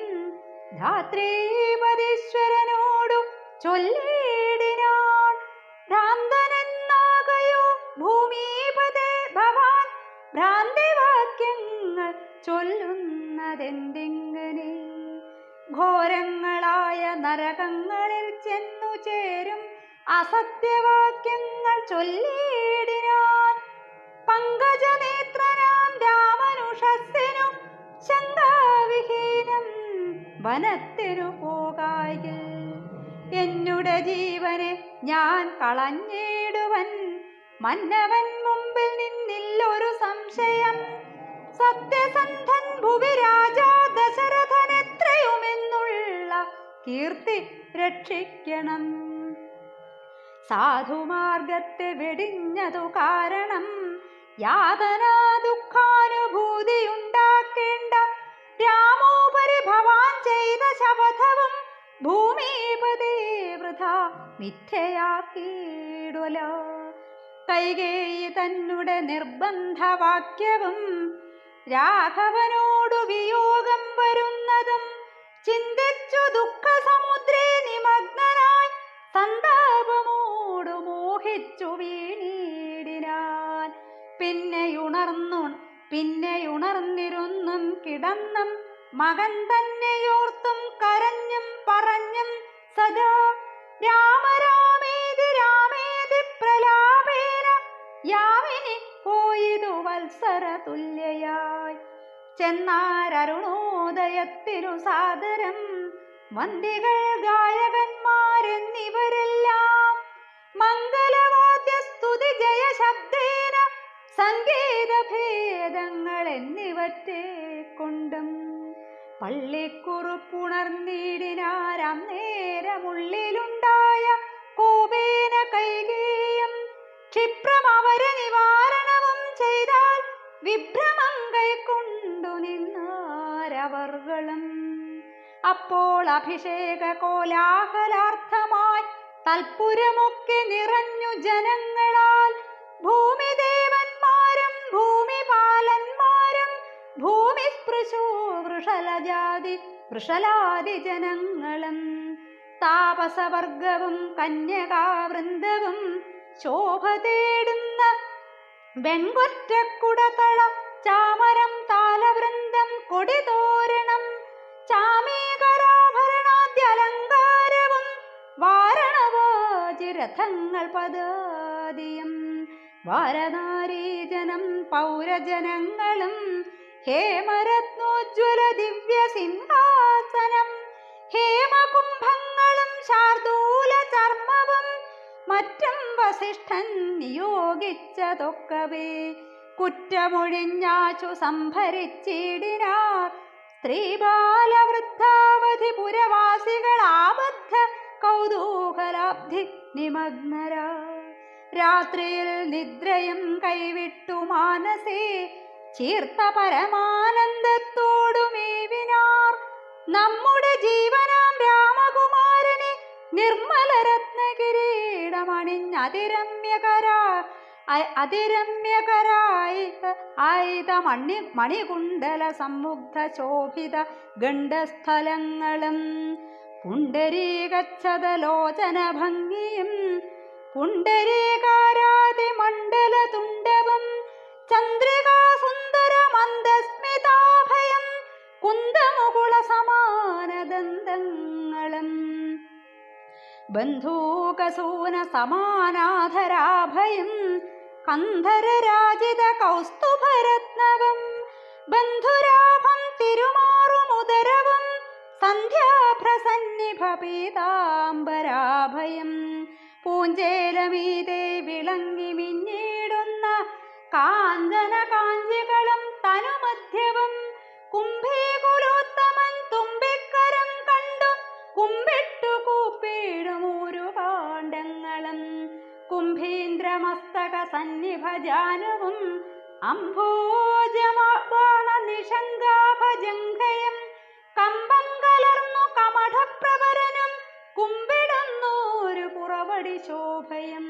Speaker 2: ധാത്രീപതീശ്വരനോടു ചൊല്ലിയിടിനാൾ ഭ്രാന്തനെന്നാകയോ ഭൂമിപതേ ഭവാൻ ഭ്രാന്തിവാക്യങ്ങൾ ചൊല്ലുന്നതെന്തിങ്ങനെ ഘോരങ്ങളായ നരകങ്ങളിൽ ചെന്നു ചേരും അസത്യവാക്യങ്ങൾ ചൊല്ലിയിടിനാൻ പങ്കജനേത്രനാം രാമനുഷസ്സിനു ശങ്കാവിഹീനം വനത്തിനു പോകായിൽ എന്നുടെ ജീവനെ ഞാൻ കളഞ്ഞിടുവൻ മന്നവൻ മുമ്പിൽ നിന്നില്ലൊരു സംശയം സത്യസന്ധൻ ഭുവി രാജാ ദശരഥനെത്രയുമെന്നുള്ള കീർത്തി രക്ഷിക്കണം സാധുമാർഗത്തെ വെടിഞ്ഞതു കാരണം യാതനാ ദുഃഖാനുഭൂതി ഉണ്ടാക്കേണ്ട രാമോപരി ഭവാൻ ചെയ്ത ശപഥവും ഭൂമിപതേ വൃഥ മിഥ്യയാക്കിയിടുല കൈകേയി തന്നുടെ നിർബന്ധവാക്യവും രാഘവനോടു വിയോഗം വരുന്നതും ചിന്തിച്ചു ദുഃഖസമുദ്രേ നിമഗ്നനായി സന്താപമോടു മോഹിച്ചു വീണീടിനാൻ പിന്നെയുണർന്നു പിന്നെയുണർന്നിരുന്നും കിടന്നും മകൻ തന്നെയോർത്തും കരഞ്ഞും പറഞ്ഞും സദാ രാമരാമേതി രാമേതി പ്രലാപേന യാമിനി പോയിതു വത്സര തുല്യയായി ചെന്നാരരുണോദയത്തിനു സാദരം വന്ദികൾ ഗായകന്മാരെന്നിവരെല്ലാം മംഗളവാദ്യ സ്തുതി ജയശബ്ദേന സംഗീത ഭേദങ്ങൾ എന്നിവറ്റെ കൊണ്ടും പള്ളിക്കുറുപ്പുണർന്നിടിനാരം നേരമുള്ളിലുണ്ടായ കോപേന കൈകേയം ക്ഷിപ്രം അവരെ നിവാരണവും ചെയ്താൽ വിഭ്രമം കൈക്കൊണ്ടു നിന്നാരവർകളും അപ്പോൾ അഭിഷേക കോലാഹലാർത്ഥമായി തൽപുരമൊക്കെ നിറഞ്ഞു ജനങ്ങളാൽ ഭൂമിദേവന്മാരും ഭൂമിപാലന്മാരും ഭൂമിസ്പൃശോ വൃഷലജാതി വൃഷലാദി ജനങ്ങളും താപസവർഗവും കന്യകാവൃന്ദവും ശോഭ തേടുന്ന വെൺകൊറ്റക്കുടതള ചാമരം താലവൃന്ദം കൊടിതോരണം ചാമീകരാഭരണാദ്യലങ്കാരവും വാരണവാജിരഥങ്ങൾ പദാദിയും വാരനാരീജനം പൗരജനങ്ങളും ഹേമരത്നോജ്വല ദിവ്യ സിംഹാസനം ഹേമകുംഭങ്ങളും ശാർദൂല ചർമ്മവും മറ്റും വസിഷ്ഠൻ നിയോഗിച്ചതൊക്കവേ കുറ്റമൊഴിഞ്ഞാച്ചു സംഭരിച്ചിടിനാർ സ്ത്രീബാലവൃദ്ധാവധി പുരവാസികൾ ആബദ്ധ കൗതൂഹലാബ്ധി നിമഗ്നരാ രാത്രിയിൽ നിദ്രയും കൈവിട്ടു മാനസേ ചീർത്ത പരമാനന്ദത്തോടുമേവിനാർ നമ്മുടെ ജീവനാം രാമകുമാരനെ നിർമ്മല രത്നകിരീടമണിഞ്ഞതിരമ്യകരാ അ- അതിരമ്യകരായി ആയുധ മണി മണികുണ്ടല സമ്മുഗ്ധ ശോഭിത ഗണ്ഡസ്ഥലങ്ങളും പുണ്ടരീകച്ഛതലോചന ഭംഗിയും പുണ്ടരീകാരാതി മണ്ഡല തുണ്ടവും ചന്ദ്രികാ സുന്ദര മന്ദസ്മിതാഭയം കുന്തമുകുള സമാനദന്തങ്ങളും ബന്ധൂകസൂന സമാനാധരാഭയം കന്ധരരാജിത കൗസ്തുഭരത്നവും ബന്ധുരാഭം തിരുമാറുമുദരവും സന്ധ്യാപ്രസന്നിഭ പീതാംബരാഭയം പൂഞ്ചേലമീതെ വിളങ്ങി മിന്നിടുന്ന കാഞ്ചന കാഞ്ചികളും തനുമധ്യവും കുംഭീകുലോത്തമൻ തുമ്പിക്കരം കണ്ടു കുമ്പിട്ടു കൂപ്പിടുമൂരു കാണ്ഡങ്ങളും കുംഭ കുംഭീന്ദ്രമസ്തക സന്നിഭജാനുവും അംഭോജമാണ നിഷങ്കാഭജംഘയം കമ്പം കലർന്നു കമഠപ്രവരനും കുമ്പിടുന്നൂരു പുറവടി ശോഭയും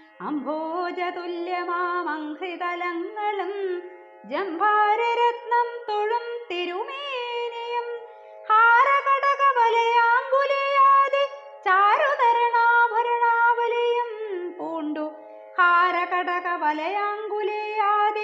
Speaker 2: അംഭോജതുല്യമാമംഘ്രിതലങ്ങളും ജംഭാരരത്നം തൊഴും തിരുമേനിയും ഹാരകടക വലയാങ്കുലിയാതി ചാരുതരണാഭരണാവലിയും പൂണ്ടു ഹാരകടക വലയാങ്കുലിയാതി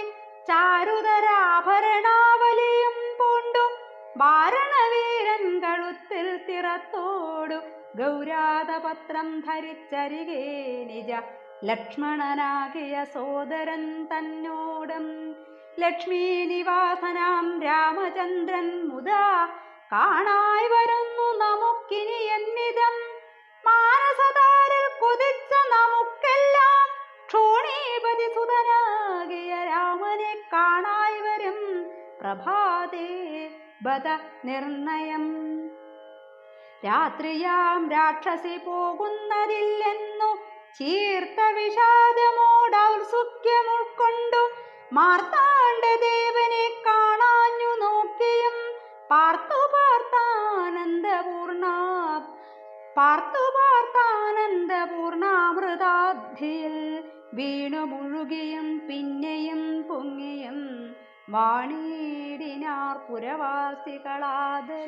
Speaker 2: ചാരുതരാഭരണാവലിയും പൂണ്ടു വാരണവീരൻ കഴുത്തിൽ തിറത്തോടു ഗൗരാതപത്രം ധരിച്ചരികെ നിജ ലക്ഷ്മണനാകിയ സോദരൻ തന്നോടും ലക്ഷ്മീ നിവാസനാം രാമചന്ദ്രൻ മുതാ കാണായി വരുന്നു നമുക്കിനി എന്നിതം മാനസതാരിൽ കുതിച്ച നമുക്കെല്ലാം ക്ഷോണീപതി സുതനാകിയ രാമനെ കാണായി വരും പ്രഭാതേ ബദ നിർണയം രാത്രിയാം രാക്ഷസി പോകുന്നതില്ലെന്നു ചീർത്ത വിഷാദമോടൗത്സുഖ്യം ഉൾക്കൊണ്ടു മാർത്താണ്ഡദേവനെ കാണാഞ്ഞു നോക്കിയും പാർത്തു പാർത്താനന്ദപൂർണ പാർത്തു പാർത്താനന്ദപൂർണാമൃതാബ്ധിയിൽ വീണു മുഴുകിയും പിന്നെയും പൊങ്ങിയും വാണീടിനാർ പുരവാസികളാദര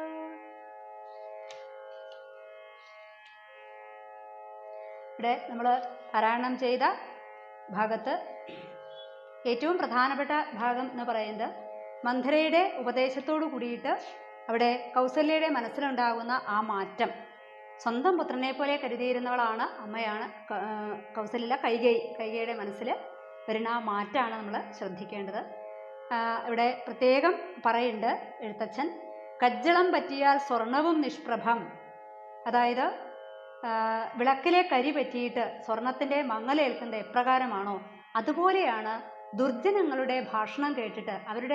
Speaker 2: ഇവിടെ നമ്മൾ പാരായണം ചെയ്ത ഭാഗത്ത് ഏറ്റവും പ്രധാനപ്പെട്ട ഭാഗം എന്ന് പറയുന്നത് മന്ധരയുടെ ഉപദേശത്തോടു കൂടിയിട്ട് അവിടെ കൗസല്യയുടെ മനസ്സിലുണ്ടാകുന്ന ആ മാറ്റം സ്വന്തം പുത്രനെ പോലെ കരുതിയിരുന്നവളാണ് അമ്മയാണ് ക- ആ, കൗസല്യ കൈകൈ കൈകയുടെ മനസ്സിൽ വരുന്ന ആ മാറ്റമാണ് നമ്മൾ ശ്രദ്ധിക്കേണ്ടത് ആ, ഇവിടെ പ്രത്യേകം പറയുന്നുണ്ട് എഴുത്തച്ഛൻ കജ്ജളം പറ്റിയാൽ സ്വർണവും നിഷ്പ്രഭം അതായത് ആ, വിളക്കിലെ കരി പറ്റിയിട്ട് സ്വർണത്തിൻ്റെ മങ്ങലേൽക്കുന്നത് എപ്രകാരമാണോ അതുപോലെയാണ് ദുർജനങ്ങളുടെ ഭാഷണം കേട്ടിട്ട് അവരുടെ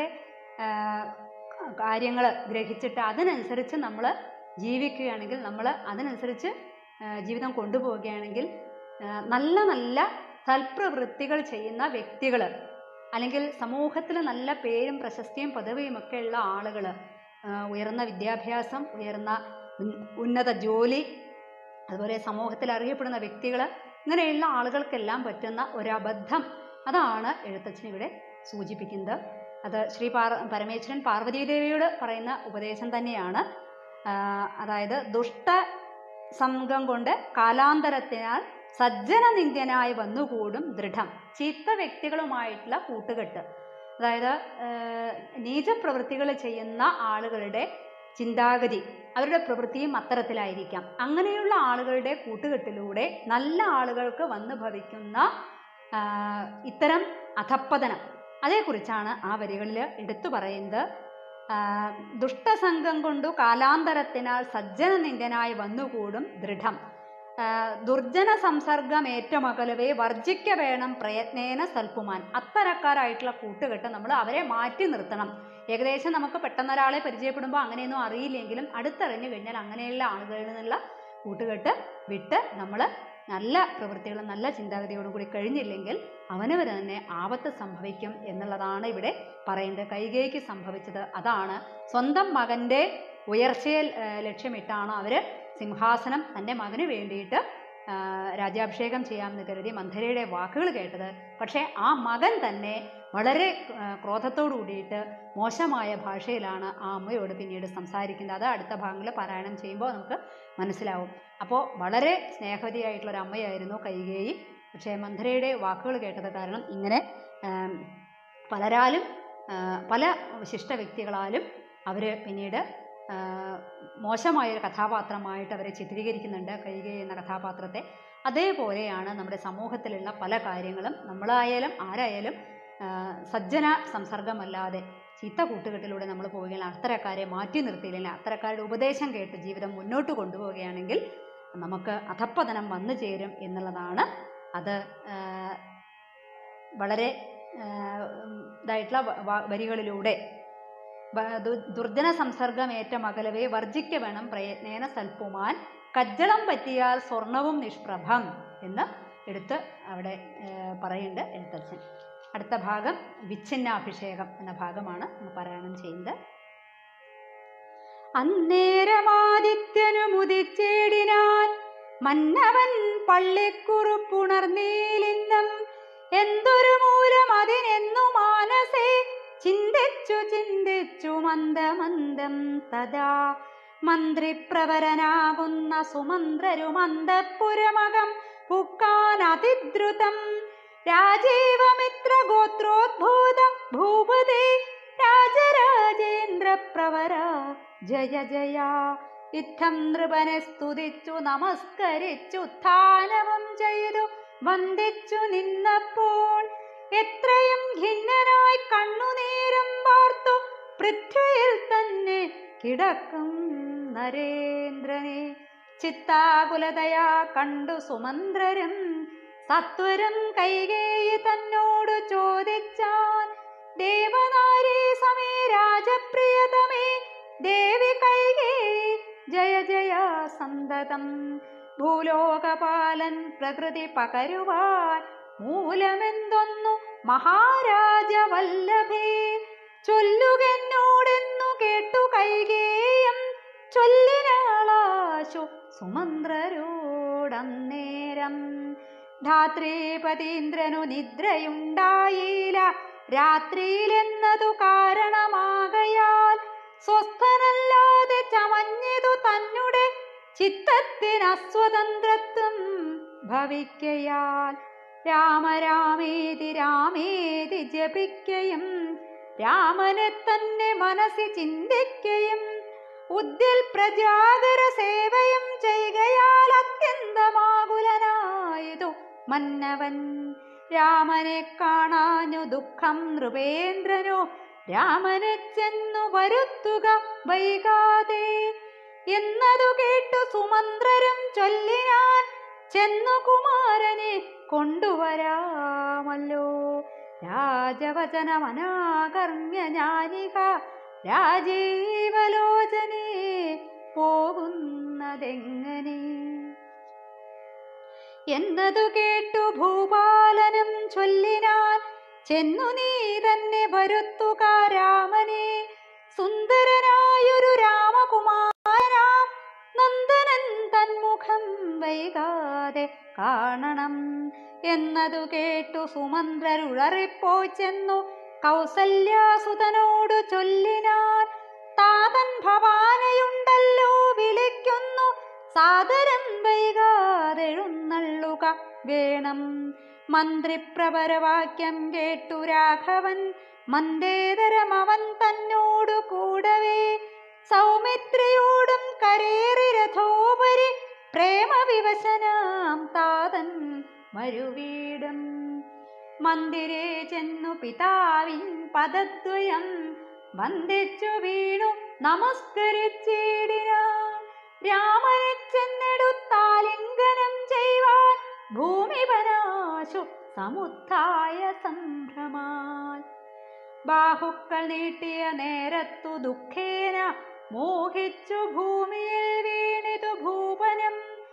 Speaker 2: കാര്യങ്ങൾ ഗ്രഹിച്ചിട്ട് അതിനനുസരിച്ച് നമ്മൾ ജീവിക്കുകയാണെങ്കിൽ നമ്മൾ അതിനനുസരിച്ച് ആ, ജീവിതം കൊണ്ടുപോവുകയാണെങ്കിൽ ആ, നല്ല നല്ല സൽപ്രവൃത്തികൾ ചെയ്യുന്ന വ്യക്തികൾ അല്ലെങ്കിൽ സമൂഹത്തിൽ നല്ല പേരും പ്രശസ്തിയും പദവിയും ഒക്കെ ഉള്ള ആളുകൾ ഉയർന്ന വിദ്യാഭ്യാസം ഉയർന്ന ഉൻ- ഉന്നത ജോലി അതുപോലെ സമൂഹത്തിൽ അറിയപ്പെടുന്ന വ്യക്തികൾ ഇങ്ങനെയുള്ള ആളുകൾക്കെല്ലാം പറ്റുന്ന ഒരബദ്ധം അതാണ് എഴുത്തച്ഛൻ ഇവിടെ സൂചിപ്പിക്കുന്നത് അത് ശ്രീ പാർ പരമേശ്വരൻ പാർവതീദേവിയോട് പറയുന്ന ഉപദേശം തന്നെയാണ് ആ, അതായത് ദുഷ്ട സംഘം കൊണ്ട് കാലാന്തരത്തിനാൽ സജ്ജന നിന്ദ്യനായി വന്നുകൂടും ദൃഢം ചീത്ത വ്യക്തികളുമായിട്ടുള്ള കൂട്ടുകെട്ട് അതായത് ഏഹ്, നീചപ്രവൃത്തികൾ ചെയ്യുന്ന ആളുകളുടെ ചിന്താഗതി അവരുടെ പ്രവൃത്തിയും അത്തരത്തിലായിരിക്കാം അങ്ങനെയുള്ള ആളുകളുടെ കൂട്ടുകെട്ടിലൂടെ നല്ല ആളുകൾക്ക് വന്നു ഭവിക്കുന്ന ആ, ഇത്തരം അധപ്പതനം അതേക്കുറിച്ചാണ് ആ വരികളിൽ എടുത്തു പറയുന്നത് ആ, ദുഷ്ടസംഘം കൊണ്ടു കാലാന്തരത്തിനാൽ സജ്ജന നിന്ദനായി വന്നുകൂടും ദൃഢം ആ, ദുർജന സംസർഗം ഏറ്റമകലവേ വർജിക്ക വേണം പ്രയത്നേന സൽപ്പുമാൻ അത്തരക്കാരായിട്ടുള്ള കൂട്ടുകെട്ട് നമ്മൾ അവരെ മാറ്റി നിർത്തണം ഏകദേശം നമുക്ക് പെട്ടെന്ന് ഒരാളെ പരിചയപ്പെടുമ്പോൾ അങ്ങനെയൊന്നും അറിയില്ലെങ്കിലും അടുത്തറിഞ്ഞു കഴിഞ്ഞാൽ അങ്ങനെയുള്ള ആളുകളിൽ നിന്നുള്ള കൂട്ടുകെട്ട് വിട്ട് നമ്മൾ നല്ല പ്രവൃത്തികളും നല്ല ചിന്താഗതിയോടും കൂടി കഴിഞ്ഞില്ലെങ്കിൽ അവനവന് തന്നെ ആപത്ത് സംഭവിക്കും എന്നുള്ളതാണ് ഇവിടെ പറയുന്നത് കൈകേയ്ക്ക് സംഭവിച്ചത് അതാണ് സ്വന്തം മകൻ്റെ ഉയർച്ചയെ ഏഹ്, ലക്ഷ്യമിട്ടാണ് അവർ സിംഹാസനം തൻ്റെ മകന് വേണ്ടിയിട്ട് ആ, രാജ്യാഭിഷേകം ചെയ്യാമെന്ന് കരുതി മന്ധരയുടെ വാക്കുകൾ കേട്ടത് പക്ഷേ ആ മകൻ തന്നെ വളരെ ആ, ക്രോധത്തോടു കൂടിയിട്ട് മോശമായ ഭാഷയിലാണ് ആ അമ്മയോട് പിന്നീട് സംസാരിക്കുന്നത് അത് അടുത്ത ഭാഗങ്ങളിൽ പാരായണം ചെയ്യുമ്പോൾ നമുക്ക് മനസ്സിലാവും അപ്പോൾ വളരെ സ്നേഹവതിയായിട്ടുള്ള ഒരു അമ്മയായിരുന്നു കൈകേയി പക്ഷേ മന്ധരയുടെ വാക്കുകൾ കേട്ടത് കാരണം ഇങ്ങനെ ആം, പലരാലും ആ, പല വിശിഷ്ട വ്യക്തികളാലും അവർ പിന്നീട് ആ, മോശമായൊരു കഥാപാത്രമായിട്ട് അവരെ ചിത്രീകരിക്കുന്നുണ്ട് കൈകേയി എന്ന കഥാപാത്രത്തെ അതേപോലെയാണ് നമ്മുടെ സമൂഹത്തിലുള്ള പല കാര്യങ്ങളും നമ്മളായാലും ആരായാലും ആ, സജ്ജന സംസർഗമല്ലാതെ ചീത്ത കൂട്ടുകെട്ടിലൂടെ നമ്മൾ പോവുകയാണ് അത്തരക്കാരെ മാറ്റി നിർത്തിയില്ലെങ്കിൽ അത്തരക്കാരുടെ ഉപദേശം കേട്ട് ജീവിതം മുന്നോട്ട് കൊണ്ടുപോവുകയാണെങ്കിൽ നമുക്ക് അധപ്പതനം വന്നു ചേരും എന്നുള്ളതാണ് അത് ആ, വളരെ ആ, ഇതായിട്ടുള്ള വ- വ- വരികളിലൂടെ വ- ദു- ദുർജന സംസർഗമേറ്റ മകലവേ വർജിക്ക വേണം പ്രയത്നേന സൽപ്പുമാൻ കജ്ജളം പറ്റിയാൽ സ്വർണവും നിഷ്പ്രഭം എന്ന് എടുത്ത് അവിടെ ഏഹ്, പറയുന്നുണ്ട് എഴുത്തച്ഛൻ അടുത്ത ഭാഗം വിച്ഛിന്നാഭിഷേകം എന്ന ഭാഗമാണ് നമ്മൾ പാരായണം ചെയ്യുന്നത് അന്നേരമാദിത്യനു മുതിച്ചേടിനാൻ മന്നവൻ പള്ളിക്കുറുപ്പുണർന്നീലിന്നം എന്തൊരു മൂലം അതിനെന്നു മാനസേ ചിന്തിച്ചു ചിന്തിച്ചു മന്ദമന്ദം തഥാ മന്ത്രിപ്രവരനാകുന്ന സുമന്ത്രരുമന്തപുരമകം പുക്കാൻ അതിദ്രുതം രാജീവമിത്ര ഗോത്രോദ്ഭൂതം ഭൂപതേ രാജരാജേന്ദ്ര പ്രവര ജയ ജയ ഇത്തം നൃപനെ സ്തുതിച്ചു നമസ്കരിച്ചു ധാനവും ചെയ്തു വന്ദിച്ചു നിന്നപ്പോൾ എത്രയും ഖിന്നനായി കണ്ണുനീരും വാർത്തു പൃഥ്വിയിൽ തന്നെ കിടക്കും നരേന്ദ്രനെ ചിത്താകുലതയാ കണ്ടു സുമന്ത്രരും സത്വരം കൈകേയി തന്നോട് ചോദിച്ചാൻ ദേവനാരി സമേ രാജപ്രിയതമേ ദേവി കൈകേയി ജയ ജയ സന്തതം ഭൂലോകപാലൻ പ്രകൃതി പകരുവാൻ മൂലമെന്തൊന്നു മഹാരാജവല്ലഭേ ചൊല്ലുകെന്നോടെന്നു കേട്ടു കൈകേയം ചൊല്ലിനാളാശു സുമന്ത്രരോടന്നേരം ധാത്രീപതീന്ദ്രനു നിദ്രയുണ്ടായില്ല രാത്രിയിലെന്നതു കാരണമാകയാൽ സ്വസ്ഥനല്ലാതെ ചമഞ്ഞതു തന്നെ ചിത്തത്തിന് അസ്വതന്ത്രത്വം ഭവിക്കയാൽ രാമരാമേതി രാമേതി ജപിക്കയും രാമനെ തന്നെ മനസ്സി ചിന്തിക്കയും ഉദ്ദിൽ പ്രജാകര സേവയും ചെയ്യുകയാൽ അത്യന്തമാകുലനായതു മന്നവൻ രാമനെ കാണാഞ്ഞു ദുഃഖം നൃപേന്ദ്രനു രാമനെ ചെന്നു വരുത്തുക വൈകാതെ എന്നതു കേട്ടു സുമന്ത്രരും ചൊല്ലിനാൻ ചെന്നു കുമാരനെ കൊണ്ടുവരാമല്ലോ രാജവചനമനാകർമ്മ്യ ഞാനിക രാജീവലോചനേ പോകുന്നതെങ്ങനെ എന്നതു കേട്ടു ഭൂപാലനും ചൊല്ലിനാൻ ചെന്നു നീ തന്നെ വരുത്തുക രാമനെ സുന്ദരനായൊരു രാമകുമാരാം നന്ദനൻ തന്മുഖം വൈകാതെ കാണണം എന്നതു കേട്ടു സുമന്ത്രരുളറിപ്പോയി ചെന്നു കൗസല്യാസുതനോടു ചൊല്ലിനാൻ താതൻ ഭവാനയുണ്ടല്ലോ വിളിക്കുന്നു സാദരം വൈകാതെഴുന്നള്ളുക വേണം മന്ത്രിപ്രവരവാക്യം കേട്ടു രാഘവൻ മന്ദേതരം അവൻ തന്നോടു കൂടവേ സൗമിത്രിയോടും കരേറി രഥോപരി പ്രേമവിവശനാം താതൻ മരുവീടും മന്ദിരേ ചെന്നു പിതാവിൻ പദദ്വയം വന്ദിച്ചു വീണു നമസ്കരിച്ചിടിനാൻ രാമനെ ചെന്നെടുത്താലിംഗനം ചെയ്യുവാൻ ഭൂമിപനാശു സമുത്ഥായ സംഭ്രമാൽ ബാഹുക്കൾ നീട്ടിയ നേരത്തു ദുഃഖേന മോഹിച്ചു ഭൂമിയിൽ വീണിതു ഭൂപനം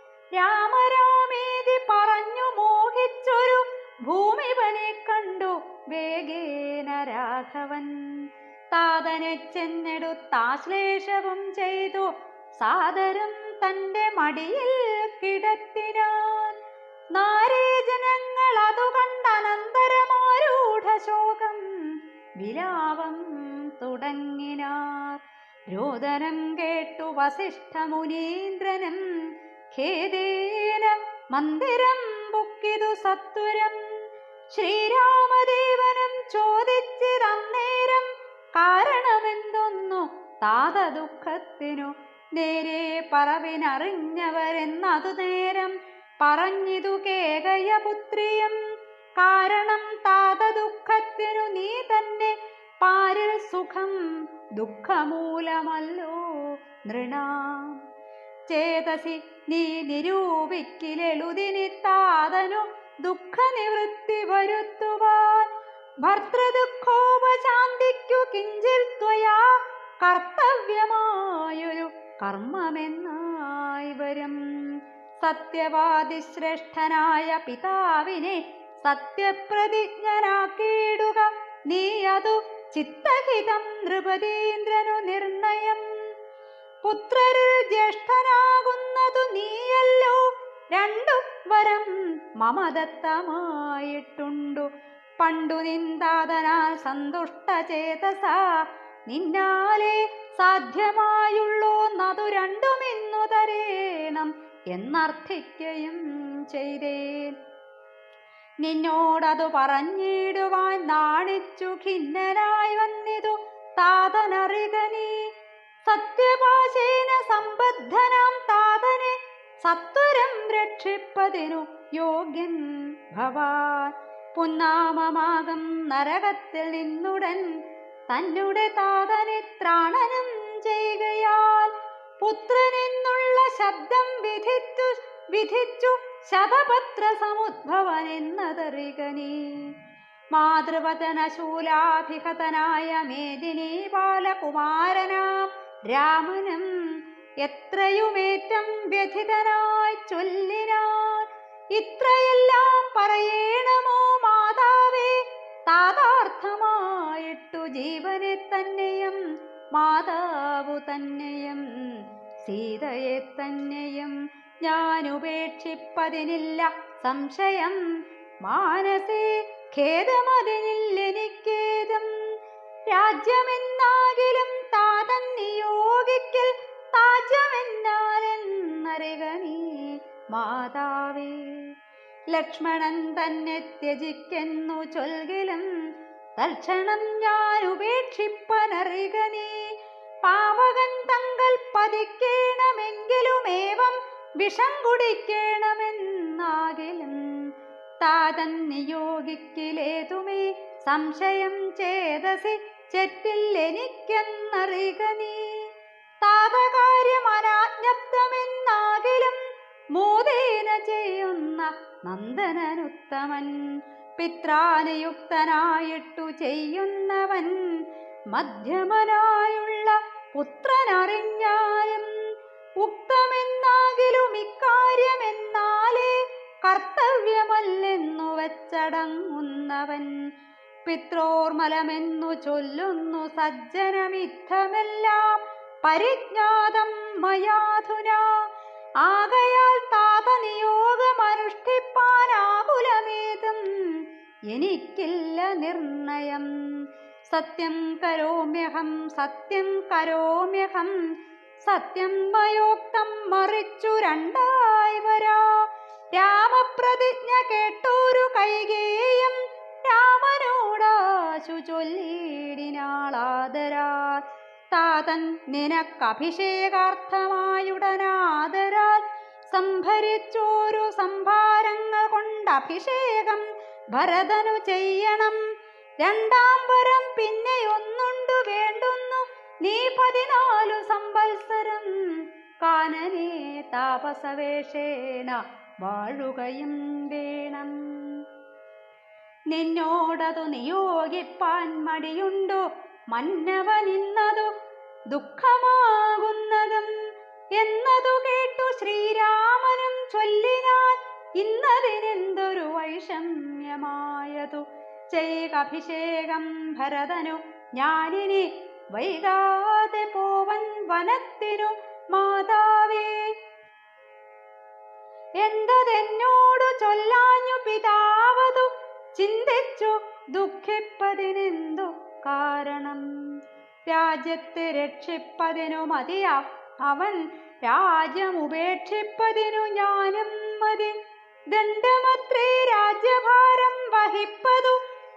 Speaker 2: രാമരാമേതി പറഞ്ഞു മോഹിച്ചൊരു ഭൂമിപനെ കണ്ടു വേഗേന രാഘവൻ താതനെ ചെന്നെടുത്താശ്ലേഷവും ചെയ്തു സാദരം തന്റെ മടിയിൽ കിടത്തിനാൻ നാരീജനങ്ങൾ അതു കണ്ടനന്തരമാരൂഢ ശോകം വിലാപം തുടങ്ങിനാർ രോദനം കേട്ടു വസിഷ്ഠമുനീന്ദ്രനും ഖേദേന മന്ദിരം പൊക്കിതു സത്വരം ശ്രീരാമദേവനും ചോദിച്ചിതന്നേരം കാരണമെന്തൊന്നു താത ദുഃഖത്തിനു നേരെ പറവിനറിഞ്ഞവരെന്നതു നേരം പറഞ്ഞിതു കേകയപുത്രിയും കാരണം താത ദുഃഖത്തിനു നീ തന്നെ പാരിൽ സുഖം ദുഃഖമൂലമല്ലോ നൃണാം ചേതസി നീ നിരൂപിക്കിലെളുതിനി താതനു ദുഃഖനിവൃത്തി വരുത്തുവാൻ ഭർത്തൃദുഃഖോപശാന്തിക്കു കിഞ്ചിൽ ത്വയാ കർത്തവ്യമായൊരു കർമ്മമെന്നായി വരും സത്യവാദിശ്രേഷ്ഠനായ പിതാവിനെ സത്യപ്രതിജ്ഞനാക്കിയിടുക നീ അതു ചിത്തഹിതം നൃപതീന്ദ്രനു നിർണയം പുത്രരിൽ ജ്യേഷ്ഠനാകുന്നതു നീയല്ലോ രണ്ടു വരം മമദത്തമായിട്ടുണ്ടു പണ്ടു നിന്താതനാൽ സന്തുഷ്ടചേതസ നിന്നാലേ സാധ്യമായുള്ളൂന്നതു രണ്ടുമിന്നു തരേണം എന്നർത്ഥിക്കയും ചെയ്തേൻ നിന്നോടതു പറഞ്ഞിടുവാൻ നാണിച്ചു ഖിന്നനായി വന്നിതു താതനറിക നീ സത്യപാശേന സംബദ്ധനാം താതനെ സത്വരം രക്ഷിപ്പതിനു യോഗ്യൻ ഭവാൻ പുന്നാമമാകം നരകത്തിൽ നിന്നുടൻ തന്നുടെ താതനെ ത്രാണനം ചെയ്യുകയാൽ പുത്രനെന്നുള്ള ശബ്ദം വിധിച്ചു വിധിച്ചു ശതപത്ര സമുദ്ഭവൻ എന്നതറിക നീ മാതൃവചനശൂലാഭിഹതനായ മേദിനി ബാലകുമാരനാം രാമനും എത്രയുമേറ്റം വ്യഥിതനായി ചൊല്ലിനാൻ ഇത്രയെല്ലാം പറയണമോ മാതാവേ താതാർത്ഥമായിട്ടു ജീവനെ തന്നെയും മാതാവു തന്നെയും സീതയെ തന്നെയും ഞാൻ ഉപേക്ഷിപ്പതിനില്ല സംശയം മാനസേ ഖേദമതിനില്ലെനിക്കേതും രാജ്യമെന്നാകിലും താതൻ നിയോഗിക്കൽ താജ്യമെന്നാലെന്നറിക നീ മാതാവേ ലക്ഷ്മണൻ തന്നെ ത്യജിക്കുന്നു ചൊൽകിലും തൽക്ഷണം ഞാൻ ഉപേക്ഷിപ്പനറിക നീ പാവകൻ തങ്ങൾ പതിക്കേണമെങ്കിലുമേവം വിഷം കുടിക്കണമെന്നാകിലും താതൻ നിയോഗിക്കിലേതുമേ സംശയം ചേതസി ചെറ്റില്ലെനിക്കെന്നറിക നീ താതകാര്യം അനാജ്ഞപ്തമെന്നാകിലും മോദേന ചെയ്യുന്ന നന്ദനനുത്തമൻ പിത്രാനുയുക്തനായിട്ടു ചെയ്യുന്നവൻ മധ്യമനായുള്ള പുത്രനറിഞ്ഞാലും ഉക്തമെന്നാകിലും ഇക്കാര്യമെന്നാലേ കർത്തവ്യമല്ലെന്നു വെച്ചടങ്ങുന്നവൻ പിത്രോർമലമെന്നു ചൊല്ലുന്നു സജ്ജനമിത്തമെല്ലാം പരിജ്ഞാതം മയാധുന ആകയാൽ താത നിയോഗമനുഷ്ഠിപ്പാനാകുലമേതും എനിക്കില്ല നിർണയം സത്യം കരോമ്യഹം സത്യം കരോമ്യഹം സത്യം മയോക്തം മറിച്ചു രണ്ടായി വരാ രാമപ്രതിജ്ഞ കേട്ടോരു കൈകേയം രാമനോടാശു ചൊല്ലിയിടിനാളാദരാൽ താതൻ നിനക്കഭിഷേകാർത്ഥമായുടനാദരാൽ സംഭരിച്ചോരു സംഭാരങ്ങൾ കൊണ്ട് അഭിഷേകം ഭരതനു ചെയ്യണം രണ്ടാം വരം പിന്നെ ഒന്നുണ്ടു വേണ്ടുന്നു നീ പതിനാലു സംവത്സരം കാനനേ താപസവേഷേണ വാഴുകയും വേണം നിന്നോടതു നിയോഗിപ്പാൻ മടിയുണ്ടു മന്നവനിന്നതു ദുഃഖമാകുന്നതും എന്നതു കേട്ടു ശ്രീരാമനും ചൊല്ലിനാൻ ഇന്നതിനെന്തൊരു വൈഷമ്യമായതു ചെയ്കഭിഷേകം ഭരതനു ഞാനിനി വൈകാതെ പോവൻ വനത്തിനു മാതാവേ എന്തതെന്നോടു ചൊല്ലാഞ്ഞു പിതാവതു ചിന്തിച്ചു ദുഃഖിപ്പതിനെന്തു കാരണം രാജ്യത്തെ രക്ഷിപ്പതിനു മതിയാ അവൻ രാജ്യം ഉപേക്ഷിപ്പതിനു ഞാനും മതി ദണ്ഡമത്രേ രാജ്യഭാരം വഹിപ്പതു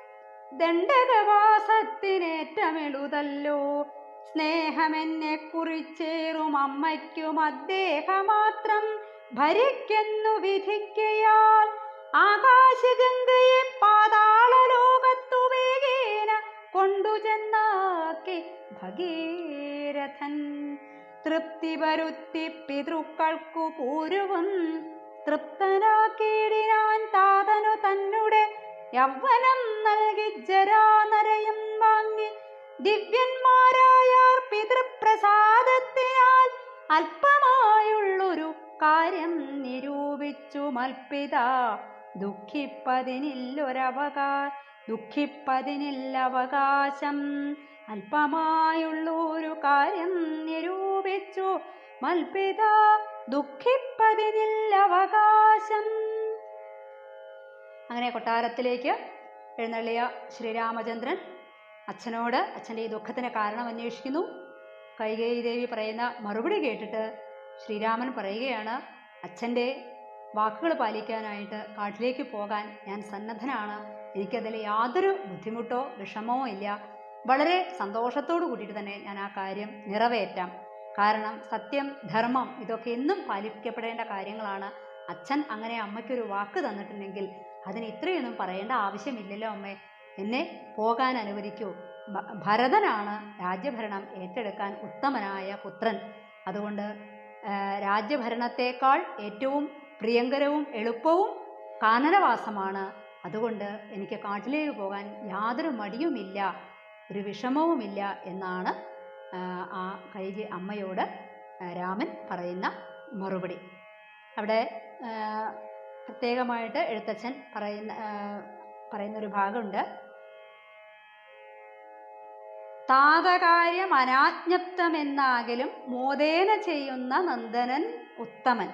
Speaker 2: ദണ്ഡകവാസത്തിനേറ്റമെളുതല്ലോ സ്നേഹമെന്നെ കുറിച്ചേറും അമ്മയ്ക്കും അദ്ദേഹമാത്രം ഭരിക്കുന്നു വിധിക്കയാൽ ആകാശഗംഗയെ പാതാള ലോകത്തു വേഗേന കൊണ്ടുചെന്നാക്കി ഭഗീരഥൻ തൃപ്തി വരുത്തി പിതൃക്കൾക്കു പൂരുവും തൃപ്തനാക്കിയിടിനാൻ താതനു തന്നെ യൗവനം നൽകി ജരാനരയും വാങ്ങി ദിവ്യന്മാരായാർ പിതൃപ്രസാദത്തിനാൽ അല്പമായുള്ളൊരു കാര്യം നിരൂ നിരൂപിച്ചു മൽപ്പിത ദുഃഖിപ്പതിനില്ലൊരവകാ ദുഃഖിപ്പതിനില്ലവകാശം അല്പമായുള്ളൊരു കാര്യം നിരൂപിച്ചു മൽപ്പിത ദുഃഖിപ്പതിനില്ലവകാശം അങ്ങനെ കൊട്ടാരത്തിലേക്ക് എഴുന്നള്ളിയ ശ്രീരാമചന്ദ്രൻ അച്ഛനോട് അച്ഛൻ്റെ ഈ ദുഃഖത്തിന് കാരണം അന്വേഷിക്കുന്നു കൈകേയി ദേവി പറയുന്ന മറുപടി കേട്ടിട്ട് ശ്രീരാമൻ പറയുകയാണ് അച്ഛൻ്റെ വാക്കുകൾ പാലിക്കാനായിട്ട് കാട്ടിലേക്ക് പോകാൻ ഞാൻ സന്നദ്ധനാണ് എനിക്കതിൽ യാതൊരു ബുദ്ധിമുട്ടോ വിഷമമോ ഇല്ല വളരെ സന്തോഷത്തോടു കൂടിയിട്ട് തന്നെ ഞാൻ ആ കാര്യം നിറവേറ്റാം കാരണം സത്യം ധർമ്മം ഇതൊക്കെ എന്നും പാലിക്കപ്പെടേണ്ട കാര്യങ്ങളാണ് അച്ഛൻ അങ്ങനെ അമ്മയ്ക്കൊരു വാക്ക് തന്നിട്ടുണ്ടെങ്കിൽ അതിന് ഇത്രയൊന്നും പറയേണ്ട ആവശ്യമില്ലല്ലോ അമ്മേ എന്നെ പോകാൻ അനുവദിക്കൂ ഭ- ഭരതനാണ് രാജ്യഭരണം ഏറ്റെടുക്കാൻ ഉത്തമനായ പുത്രൻ അതുകൊണ്ട് ആ, രാജ്യഭരണത്തേക്കാൾ ഏറ്റവും പ്രിയങ്കരവും എളുപ്പവും കാനനവാസമാണ് അതുകൊണ്ട് എനിക്ക് കാട്ടിലേക്ക് പോകാൻ യാതൊരു മടിയുമില്ല ഒരു വിഷമവുമില്ല എന്നാണ് ആ, ആ കൈകി അമ്മയോട് ആ, രാമൻ പറയുന്ന മറുപടി അവിടെ ആ, പ്രത്യേകമായിട്ട് എഴുത്തച്ഛൻ പറയുന്ന ആ, പറയുന്നൊരു ഭാഗമുണ്ട് താതകാര്യം അനാജ്ഞപ്തമെന്നാകിലും മോദേന ചെയ്യുന്ന നന്ദനൻ ഉത്തമൻ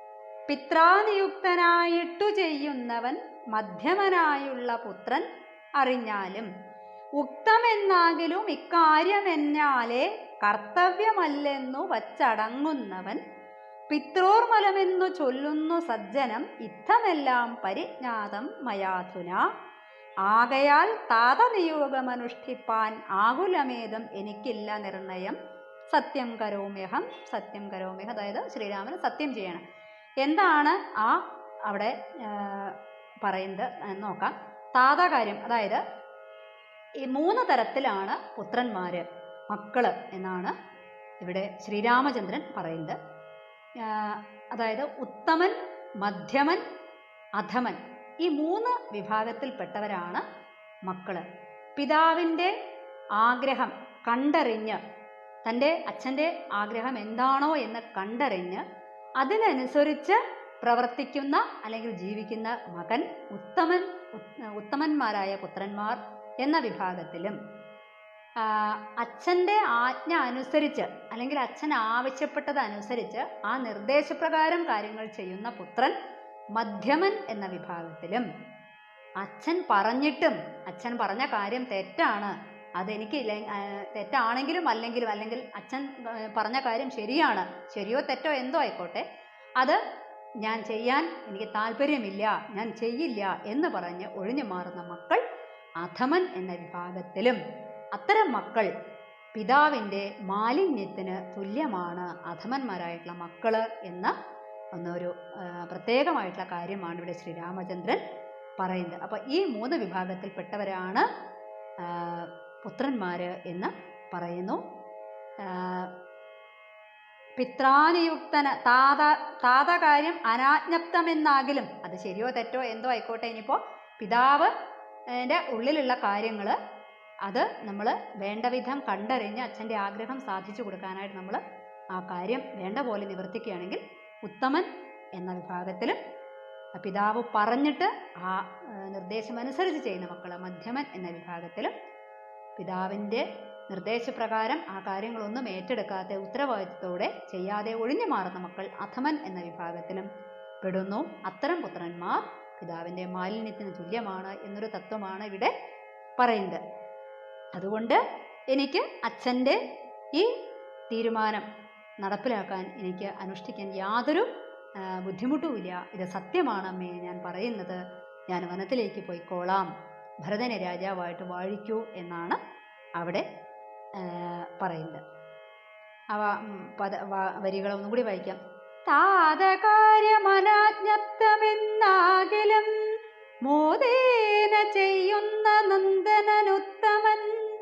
Speaker 2: പിത്രാനിയുക്തനായിട്ടു ചെയ്യുന്നവൻ മധ്യമനായുള്ള പുത്രൻ അറിഞ്ഞാലും ഉക്തമെന്നാകിലും ഇക്കാര്യമെന്നാലേ കർത്തവ്യമല്ലെന്നു വച്ചടങ്ങുന്നവൻ പിത്രോർമലമെന്നു ചൊല്ലുന്നു സജ്ജനം ഇത്തമെല്ലാം പരിജ്ഞാതം മയാധുന ആകയാൽ താതനിയോഗമനുഷ്ഠിപ്പാൻ ആകുലമേധം എനിക്കില്ല നിർണയം സത്യം കരോമ്യഹം സത്യം കരോമ്യഹം അതായത് ശ്രീരാമൻ സത്യം ചെയ്യണം എന്താണ് ആ അവിടെ ആ, പറയുന്നത് എന്ന് നോക്കാം താതാകാര്യം അതായത് ഈ മൂന്ന് തരത്തിലാണ് പുത്രന്മാര് മക്കള് എന്നാണ് ഇവിടെ ശ്രീരാമചന്ദ്രൻ പറയുന്നത് ആ, അതായത് ഉത്തമൻ മധ്യമൻ അധമൻ ഈ മൂന്ന് വിഭാഗത്തിൽപ്പെട്ടവരാണ് മക്കള് പിതാവിൻ്റെ ആഗ്രഹം കണ്ടറിഞ്ഞ് തൻ്റെ അച്ഛൻ്റെ ആഗ്രഹം എന്താണോ എന്ന് കണ്ടറിഞ്ഞ് അതിനനുസരിച്ച് പ്രവർത്തിക്കുന്ന അല്ലെങ്കിൽ ജീവിക്കുന്ന മകൻ ഉത്തമൻ ഉത്- ഉത്തമന്മാരായ പുത്രന്മാർ എന്ന വിഭാഗത്തിലും ആ, അച്ഛൻ്റെ ആജ്ഞ അനുസരിച്ച് അല്ലെങ്കിൽ അച്ഛൻ ആവശ്യപ്പെട്ടത് അനുസരിച്ച് ആ നിർദ്ദേശപ്രകാരം കാര്യങ്ങൾ ചെയ്യുന്ന പുത്രൻ മധ്യമൻ എന്ന വിഭാഗത്തിലും അച്ഛൻ പറഞ്ഞിട്ടും അച്ഛൻ പറഞ്ഞ കാര്യം തെറ്റാണ് അതെനിക്ക് ഇല്ല- ആ, തെറ്റാണെങ്കിലും അല്ലെങ്കിലും അല്ലെങ്കിൽ അച്ഛൻ ആ, പറഞ്ഞ കാര്യം ശരിയാണ് ശരിയോ തെറ്റോ എന്തോ ആയിക്കോട്ടെ അത് ഞാൻ ചെയ്യാൻ എനിക്ക് താല്പര്യമില്ല ഞാൻ ചെയ്യില്ല എന്ന് പറഞ്ഞ് ഒഴിഞ്ഞു മാറുന്ന മക്കൾ അധമൻ എന്ന വിഭാഗത്തിലും അത്തരം മക്കൾ പിതാവിൻ്റെ മാലിന്യത്തിന് തുല്യമാണ് അധമന്മാരായിട്ടുള്ള മക്കള് എന്ന ഒന്നൊരു ആ, പ്രത്യേകമായിട്ടുള്ള കാര്യമാണ് ഇവിടെ ശ്രീരാമചന്ദ്രൻ പറയുന്നത് അപ്പോൾ ഈ മൂന്ന് വിഭാഗത്തിൽപ്പെട്ടവരാണ് ആ, പുത്രന്മാര് എന്ന് പറയുന്നു ആ, പിത്രാനിയുക്തന താത താതകാര്യം അനാജ്ഞപ്തമെന്നാകിലും അത് ശരിയോ തെറ്റോ എന്തോ ആയിക്കോട്ടെ ഇനിയിപ്പോൾ പിതാവ് ൻ്റെ ഉള്ളിലുള്ള കാര്യങ്ങൾ അത് നമ്മൾ വേണ്ട വിധം കണ്ടറിഞ്ഞ് അച്ഛൻ്റെ ആഗ്രഹം സാധിച്ചു കൊടുക്കാനായിട്ട് നമ്മൾ ആ കാര്യം വേണ്ട പോലെ നിവർത്തിക്കുകയാണെങ്കിൽ ഉത്തമൻ എന്ന വിഭാഗത്തിലും പിതാവ് പറഞ്ഞിട്ട് ആ ആ, നിർദ്ദേശമനുസരിച്ച് ചെയ്യുന്ന മക്കൾ മധ്യമൻ എന്ന വിഭാഗത്തിലും പിതാവിൻ്റെ നിർദ്ദേശപ്രകാരം ആ കാര്യങ്ങളൊന്നും ഏറ്റെടുക്കാതെ ഉത്തരവാദിത്വത്തോടെ ചെയ്യാതെ ഒഴിഞ്ഞു മാറുന്ന മക്കൾ അധമൻ എന്ന വിഭാഗത്തിലും പെടുന്നു അത്തരം പുത്രന്മാർ പിതാവിൻ്റെ മാലിന്യത്തിന് തുല്യമാണ് എന്നൊരു തത്വമാണ് ഇവിടെ പറയുന്നത് അതുകൊണ്ട് എനിക്ക് അച്ഛൻ്റെ ഈ തീരുമാനം നടപ്പിലാക്കാൻ എനിക്ക് അനുഷ്ഠിക്കാൻ യാതൊരു ആ, ബുദ്ധിമുട്ടുമില്ല ഇത് സത്യമാണ് അമ്മേ ഞാൻ പറയുന്നത് ഞാൻ വനത്തിലേക്ക് പോയിക്കോളാം ഭരതനെ രാജാവായിട്ട് വാഴിക്കൂ എന്നാണ് അവിടെ ആ, പറയുന്നത് അവ ഉം, പദ വ- വരികളൊന്നും കൂടി വായിക്കാം താതകാര്യമനാജ്ഞപ്തമെന്നാകിലും മോദേന ചെയ്യുന്ന നന്ദനനുത്തമൻ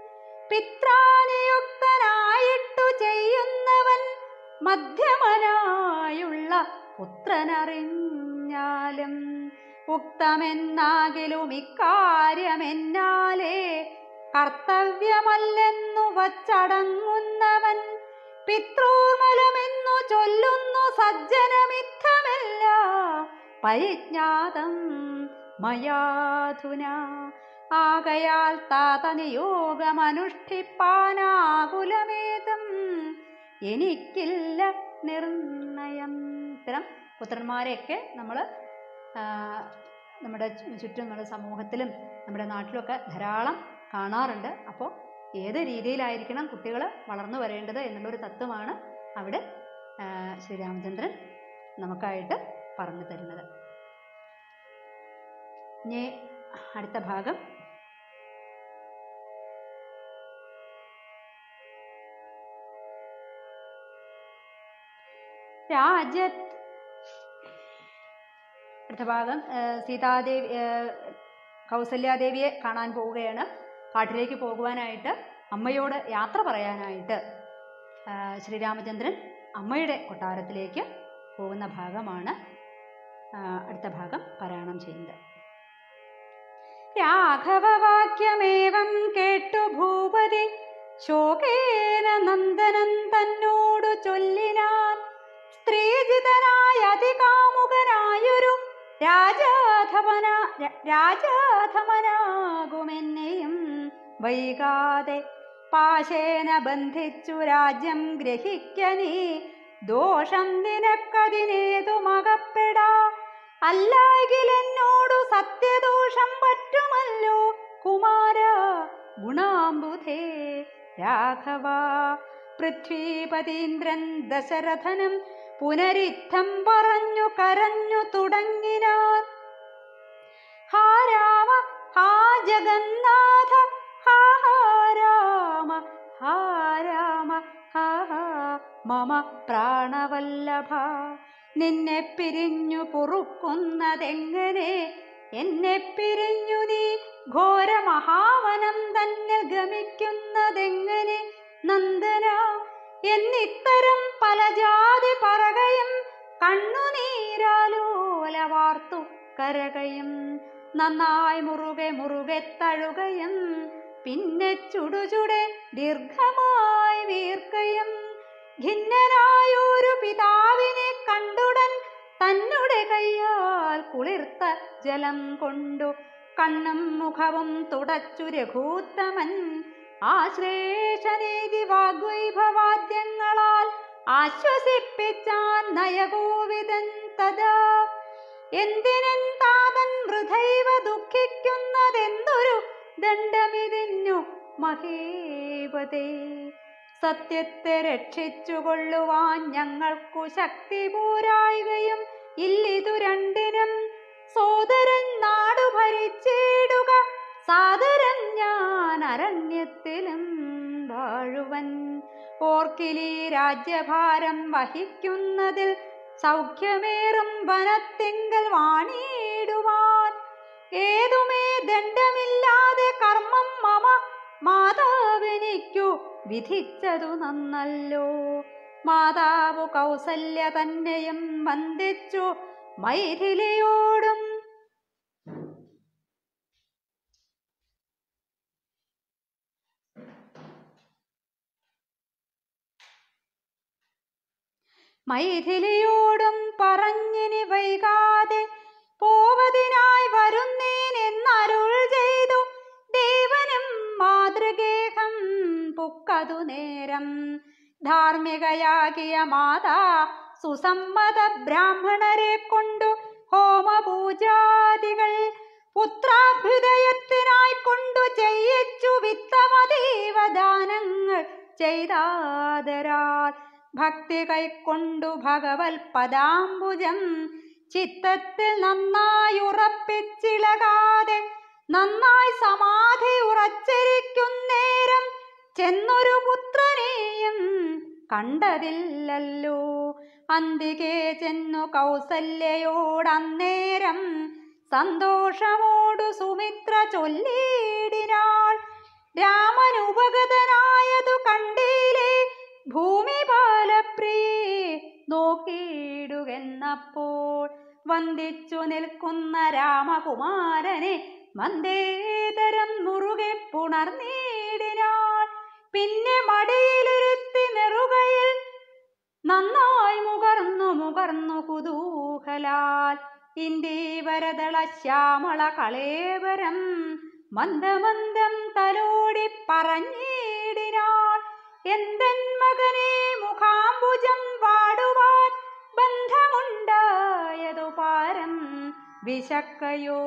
Speaker 2: പിത്രാനിയുക്തനായിട്ടു ചെയ്യുന്നവൻ മധ്യമനായുള്ള പുത്രനറിഞ്ഞാലും ഉക്തമെന്നാകിലും ഇക്കാര്യമെന്നാലേ കർത്തവ്യമല്ലെന്നു വച്ചടങ്ങുന്നവൻ പിതൃമലമെന്നു ചൊല്ലുന്നു സജ്ജനമിത്തമല്ല പരിജ്ഞാതം മയാധുന ആകയാൽ താത നിയോഗമനുഷ്ഠിപ്പാനാകുലമേതം എനിക്കില്ല നിർണയം ഇത്തരം പുത്രന്മാരെയൊക്കെ നമ്മൾ നമ്മുടെ ചു- ചുറ്റും നമ്മുടെ സമൂഹത്തിലും നമ്മുടെ നാട്ടിലൊക്കെ ധാരാളം കാണാറുണ്ട് അപ്പോൾ ഏത് രീതിയിലായിരിക്കണം കുട്ടികൾ വളർന്നു വരേണ്ടത് എന്നുള്ളൊരു തത്വമാണ് അവിടെ ആ, ശ്രീരാമചന്ദ്രൻ നമുക്കായിട്ട് പറഞ്ഞു തരുന്നത് ഇനി അടുത്ത ഭാഗം രാജത് അടുത്ത ഭാഗം ആ, സീതാദേവി ആ, കൗസല്യാദേവിയെ കാണാൻ പോവുകയാണ് കാട്ടിലേക്ക് പോകുവാനായിട്ട് അമ്മയോട് യാത്ര പറയാനായിട്ട് ആ, ശ്രീരാമചന്ദ്രൻ അമ്മയുടെ കൊട്ടാരത്തിലേക്ക് പോകുന്ന ഭാഗമാണ് ആ, അടുത്ത ഭാഗം പാരായണം ചെയ്യുന്നത് രാഘവവാക്യമേവം കേട്ടു ഭൂപതി ശോകേന നന്ദനൻ തന്നോടു ചൊല്ലിനാൻ സ്ത്രീജിതനായ അതികാമുകനായൊരു രാജാധമന ര- രാജാധമനാകുമെന്നെയും വൈകാതെ പാശേന ബന്ധിച്ചു രാജ്യം ഗ്രഹിക്കനീ ദോഷം നിനക്കതിനേതുമകപ്പെടാ അല്ലായെങ്കിൽ എന്നോടു സത്യദോഷം പറ്റുമല്ലോ കുമാര ഗുണാംബുധേ രാഘവ പൃഥ്വീപതീന്ദ്രൻ ദശരഥനും പുനരിത്തം പറഞ്ഞു കരഞ്ഞു തുടങ്ങിനാൻ ഹാ രാമ ഹാ ജഗന്നാഥ ഹാ ഹാ രാമ ഹാ രാമ ഹാ ഹാ മമ പ്രാണവല്ലഭ നിന്നെ പിരിഞ്ഞു പൊറുക്കുന്നതെങ്ങനെ എന്നെ പിരിഞ്ഞു നീ ഘോര മഹാവനം തന്നെ ഗമിക്കുന്നതെങ്ങനെ നന്ദന എന്നിത്തരം പല ജാതി പറകയും കണ്ണുനീരാലോല വാർത്തു കരകയും നന്നായി മുറുകെ മുറുകെ തഴുകയും പിന്നെ ചുടുചുടെ ദീർഘമായി വീർക്കയും ഖിന്നനായൊരു പിതാവിനെ കണ്ടുടൻ തന്നെ കയ്യാൽ കുളിർത്ത ജലം കൊണ്ടു കണ്ണും മുഖവും തുടച്ചു രഘൂത്തമൻ ആശ്ലേഷനീതി വാഗ്വൈഭവാദ്യങ്ങളാൽ ആശ്വസിപ്പിച്ചാൻ നയഗോവിതൻ തഥാ എന്തിനൻ താതൻ വൃഥൈവ ദുഃഖിക്കുന്നതെന്തൊരു ദണ്ഡമിതിന്നു മഹേപതേ സത്യത്തെ രക്ഷിച്ചുകൊള്ളുവാൻ ഞങ്ങൾക്കു ശക്തി പോരായുകയും ഇല്ലിതു രണ്ടിനും സോദരൻ നാടു ഭരിച്ചിടുക സാദരം ഞാൻ അരണ്യത്തിലും വാഴുവൻ ഓർക്കിലി രാജ്യഭാരം വഹിക്കുന്നതിൽ സൗഖ്യമേറും വനത്തിങ്കൽ വാണിയിടുവാൻ ഏതുമേ ദണ്ഡമില്ലാതെ കർമ്മം മമ മാതാവെനിക്കു വിധിച്ചതു നന്നല്ലോ മാതാവു കൗസല്യ തന്നെയും വന്ദിച്ചു മൈഥിലിയോടും മൈഥിലിയോടും പറഞ്ഞിനി വൈകാതെ പോവതിനായി വരുന്നേൻ എന്നരുൾ ചെയ്തു ദേവനും മാതൃഗേഹം പുക്കതു നേരം ധാർമ്മികയാകിയ മാതാ സുസമ്മത ബ്രാഹ്മണരെ കൊണ്ടു ഹോമപൂജാദികൾ പുത്രാഭ്യുദയത്തിനായി കൊണ്ടു ചെയ്യിച്ചു വിത്തമതീവ ദാനങ്ങൾ ചെയ്താദരാൽ ഭക്തി കൈക്കൊണ്ടു ഭഗവൽ പദാംബുജം ചിത്തത്തിൽ നന്നായി ഉറപ്പിച്ചിളകാതെ നന്നായി സമാധി ഉറച്ചിരിക്കുന്നേരം ചെന്നൊരു പുത്രനെയും കണ്ടതില്ലല്ലോ അന്തികെ ചെന്നു കൗസല്യയോടന്നേരം സന്തോഷമോടു സുമിത്ര ചൊല്ലിയിടിനാൾ രാമൻ ഉപഗതനായതു കണ്ടീലേ ഭൂമി ബാലപ്രിയെ നോക്കിയിടുകെന്നപ്പോൾ വന്ദിച്ചു നിൽക്കുന്ന രാമകുമാരനെ മന്ദേതരം മുറുകെ പുണർന്നീടിനാൾ പിന്നെ മടിയിലിരുത്തി നെറുകയിൽ നന്നായി മുകർന്നു മുകർന്നു കുതൂഹലാൽ ഇന്ദീവരദള ശ്യാമള കളേവരം മന്ദമന്ദം തലോടി പറഞ്ഞിടിനാൾ എന്തൻ മകനെ മുഖാംബുജം വാടുവാൻ ബന്ധമുണ്ടായതു പാരം വിശക്കയോ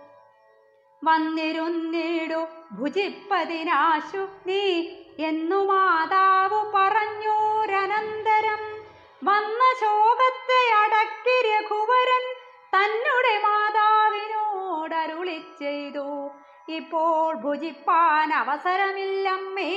Speaker 2: വന്നിരുന്നിടു ഭുജിപ്പതിനാശു നീ എന്നു മാതാവു പറഞ്ഞോരനന്തരം വന്ന ശോകത്തെ അടക്കി രഘുവരൻ തന്നെ മാതാവിനോടരുളി ചെയ്തു ഇപ്പോൾ ഭുജിപ്പാൻ അവസരമില്ലമ്മേ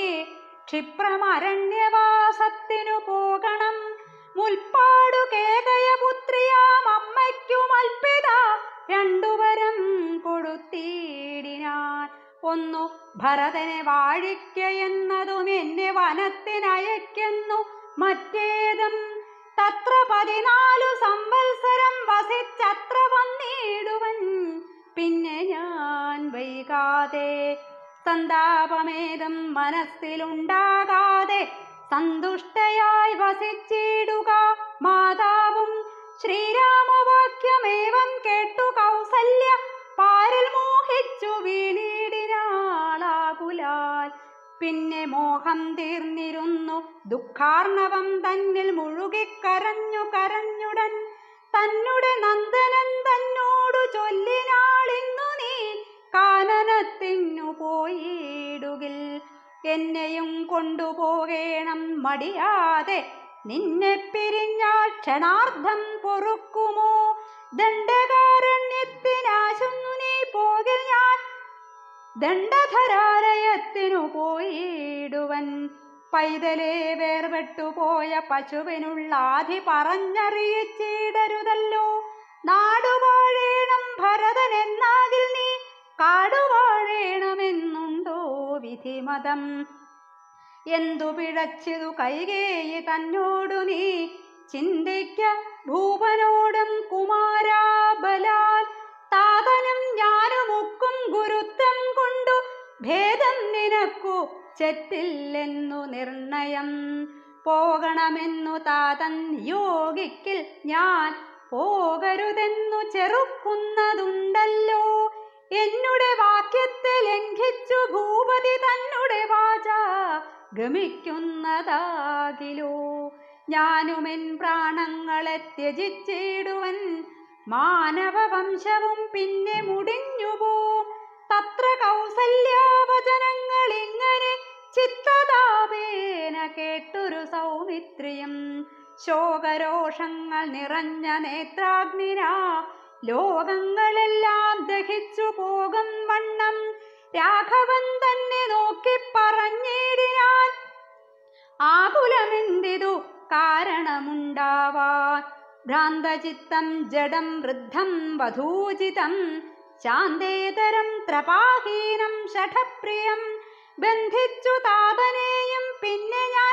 Speaker 2: ക്ഷിപ്രമരണ്യവാസത്തിനു പോകണം മുൽപ്പാടു കേകയപുത്രിയാം അമ്മയ്ക്കും അൽപിത രണ്ടുവരം കൊടുത്തിടിനാൻ ഒന്നു ഭരതനെ വാഴിക്കയെന്നതും എന്നെ വനത്തിനയക്കുന്നു മറ്റേതും തത്ര പതിനാലു സംവത്സരം വസിച്ചത്ര വന്നിടുവൻ പിന്നെ ഞാൻ വൈകാതെ സന്താപമേതും മനസ്സിലുണ്ടാകാതെ സന്തുഷ്ടയായി വസിച്ചിടുക മാതാവും ശ്രീരാമവാക്യമേവം കേട്ടു കൗസല്യ പാരിൽ മോഹിച്ചു വീണിടിനാളാകുലാൽ പിന്നെ മോഹം തീർന്നിരുന്നു ദുഃഖാർണവം തന്നിൽ മുഴുകിക്കരഞ്ഞു കരഞ്ഞുടൻ തന്നുടെ നന്ദനൻ തന്നോടു ചൊല്ലിനാളിന്നു നീ കാനനത്തിനു പോയിടുകിൽ എന്നെയും കൊണ്ടുപോകേണം മടിയാതെ നിന്നെ പിരിഞ്ഞാൽ ക്ഷണാർദ്ധം പൊറുക്കുമോ ദണ്ഡകാരണ്യത്തിനാശുന്നു നീ പോകിൽ ഞാൻ ദണ്ഡധരാലയത്തിനു പോയിടുവൻ പൈതലേ വേർപെട്ടുപോയ പശുവിനുള്ള ആധി പറഞ്ഞറിയിച്ചിടരുതല്ലോ നാടുവാഴേണം ഭരതൻ എന്നാകിൽ നീ കാടുവാഴേണമെന്നുണ്ടോ വിധിമതം എന്തു പിഴച്ചതു കൈകേയി തന്നോടു നീ ചിന്തിക്ക ഭൂപനോടും കുമാരാബലാൽ താതനും ഞാനുമൊക്കും ഗുരുത്വം കൊണ്ടു ഭേദം നിനക്കു ചെറ്റില്ലെന്നു നിർണയം പോകണമെന്നു താതൻ യോഗിക്കിൽ ഞാൻ പോകരുതെന്നു ചെറുക്കുന്നതുണ്ടല്ലോ എന്നുടെ വാക്യത്തെ ലംഘിച്ചു ഭൂപതി തന്നെ വാച ഗമിക്കുന്നതാകിലോ ഞാനുമെൻ പ്രാണങ്ങളെ ത്യജിച്ചിടുവൻ മാനവവംശവും പിന്നെ മുടിഞ്ഞുപോ തത്ര കൗസല്യാവചനങ്ങൾ ഇങ്ങനെ ചിത്തതാപേന കേട്ടൊരു സൗമിത്രിയും ശോകരോഷങ്ങൾ നിറഞ്ഞ നേത്രാഗ്നിരാ ലോകങ്ങളെല്ലാം ദഹിച്ചു പോകും വണ്ണം രാഘവൻ തന്നെ നോക്കി പറഞ്ഞിടിനാൻ ആകുലമെന്തിതു കാരണമുണ്ടാവാൻ ഭ്രാന്തചിത്തം ജഡം വൃദ്ധം വധൂചിതം ശാന്തേതരം ത്രപാഹീനം ഷഠപ്രിയം ബന്ധിച്ചു താതനെയും പിന്നെ ഞാൻ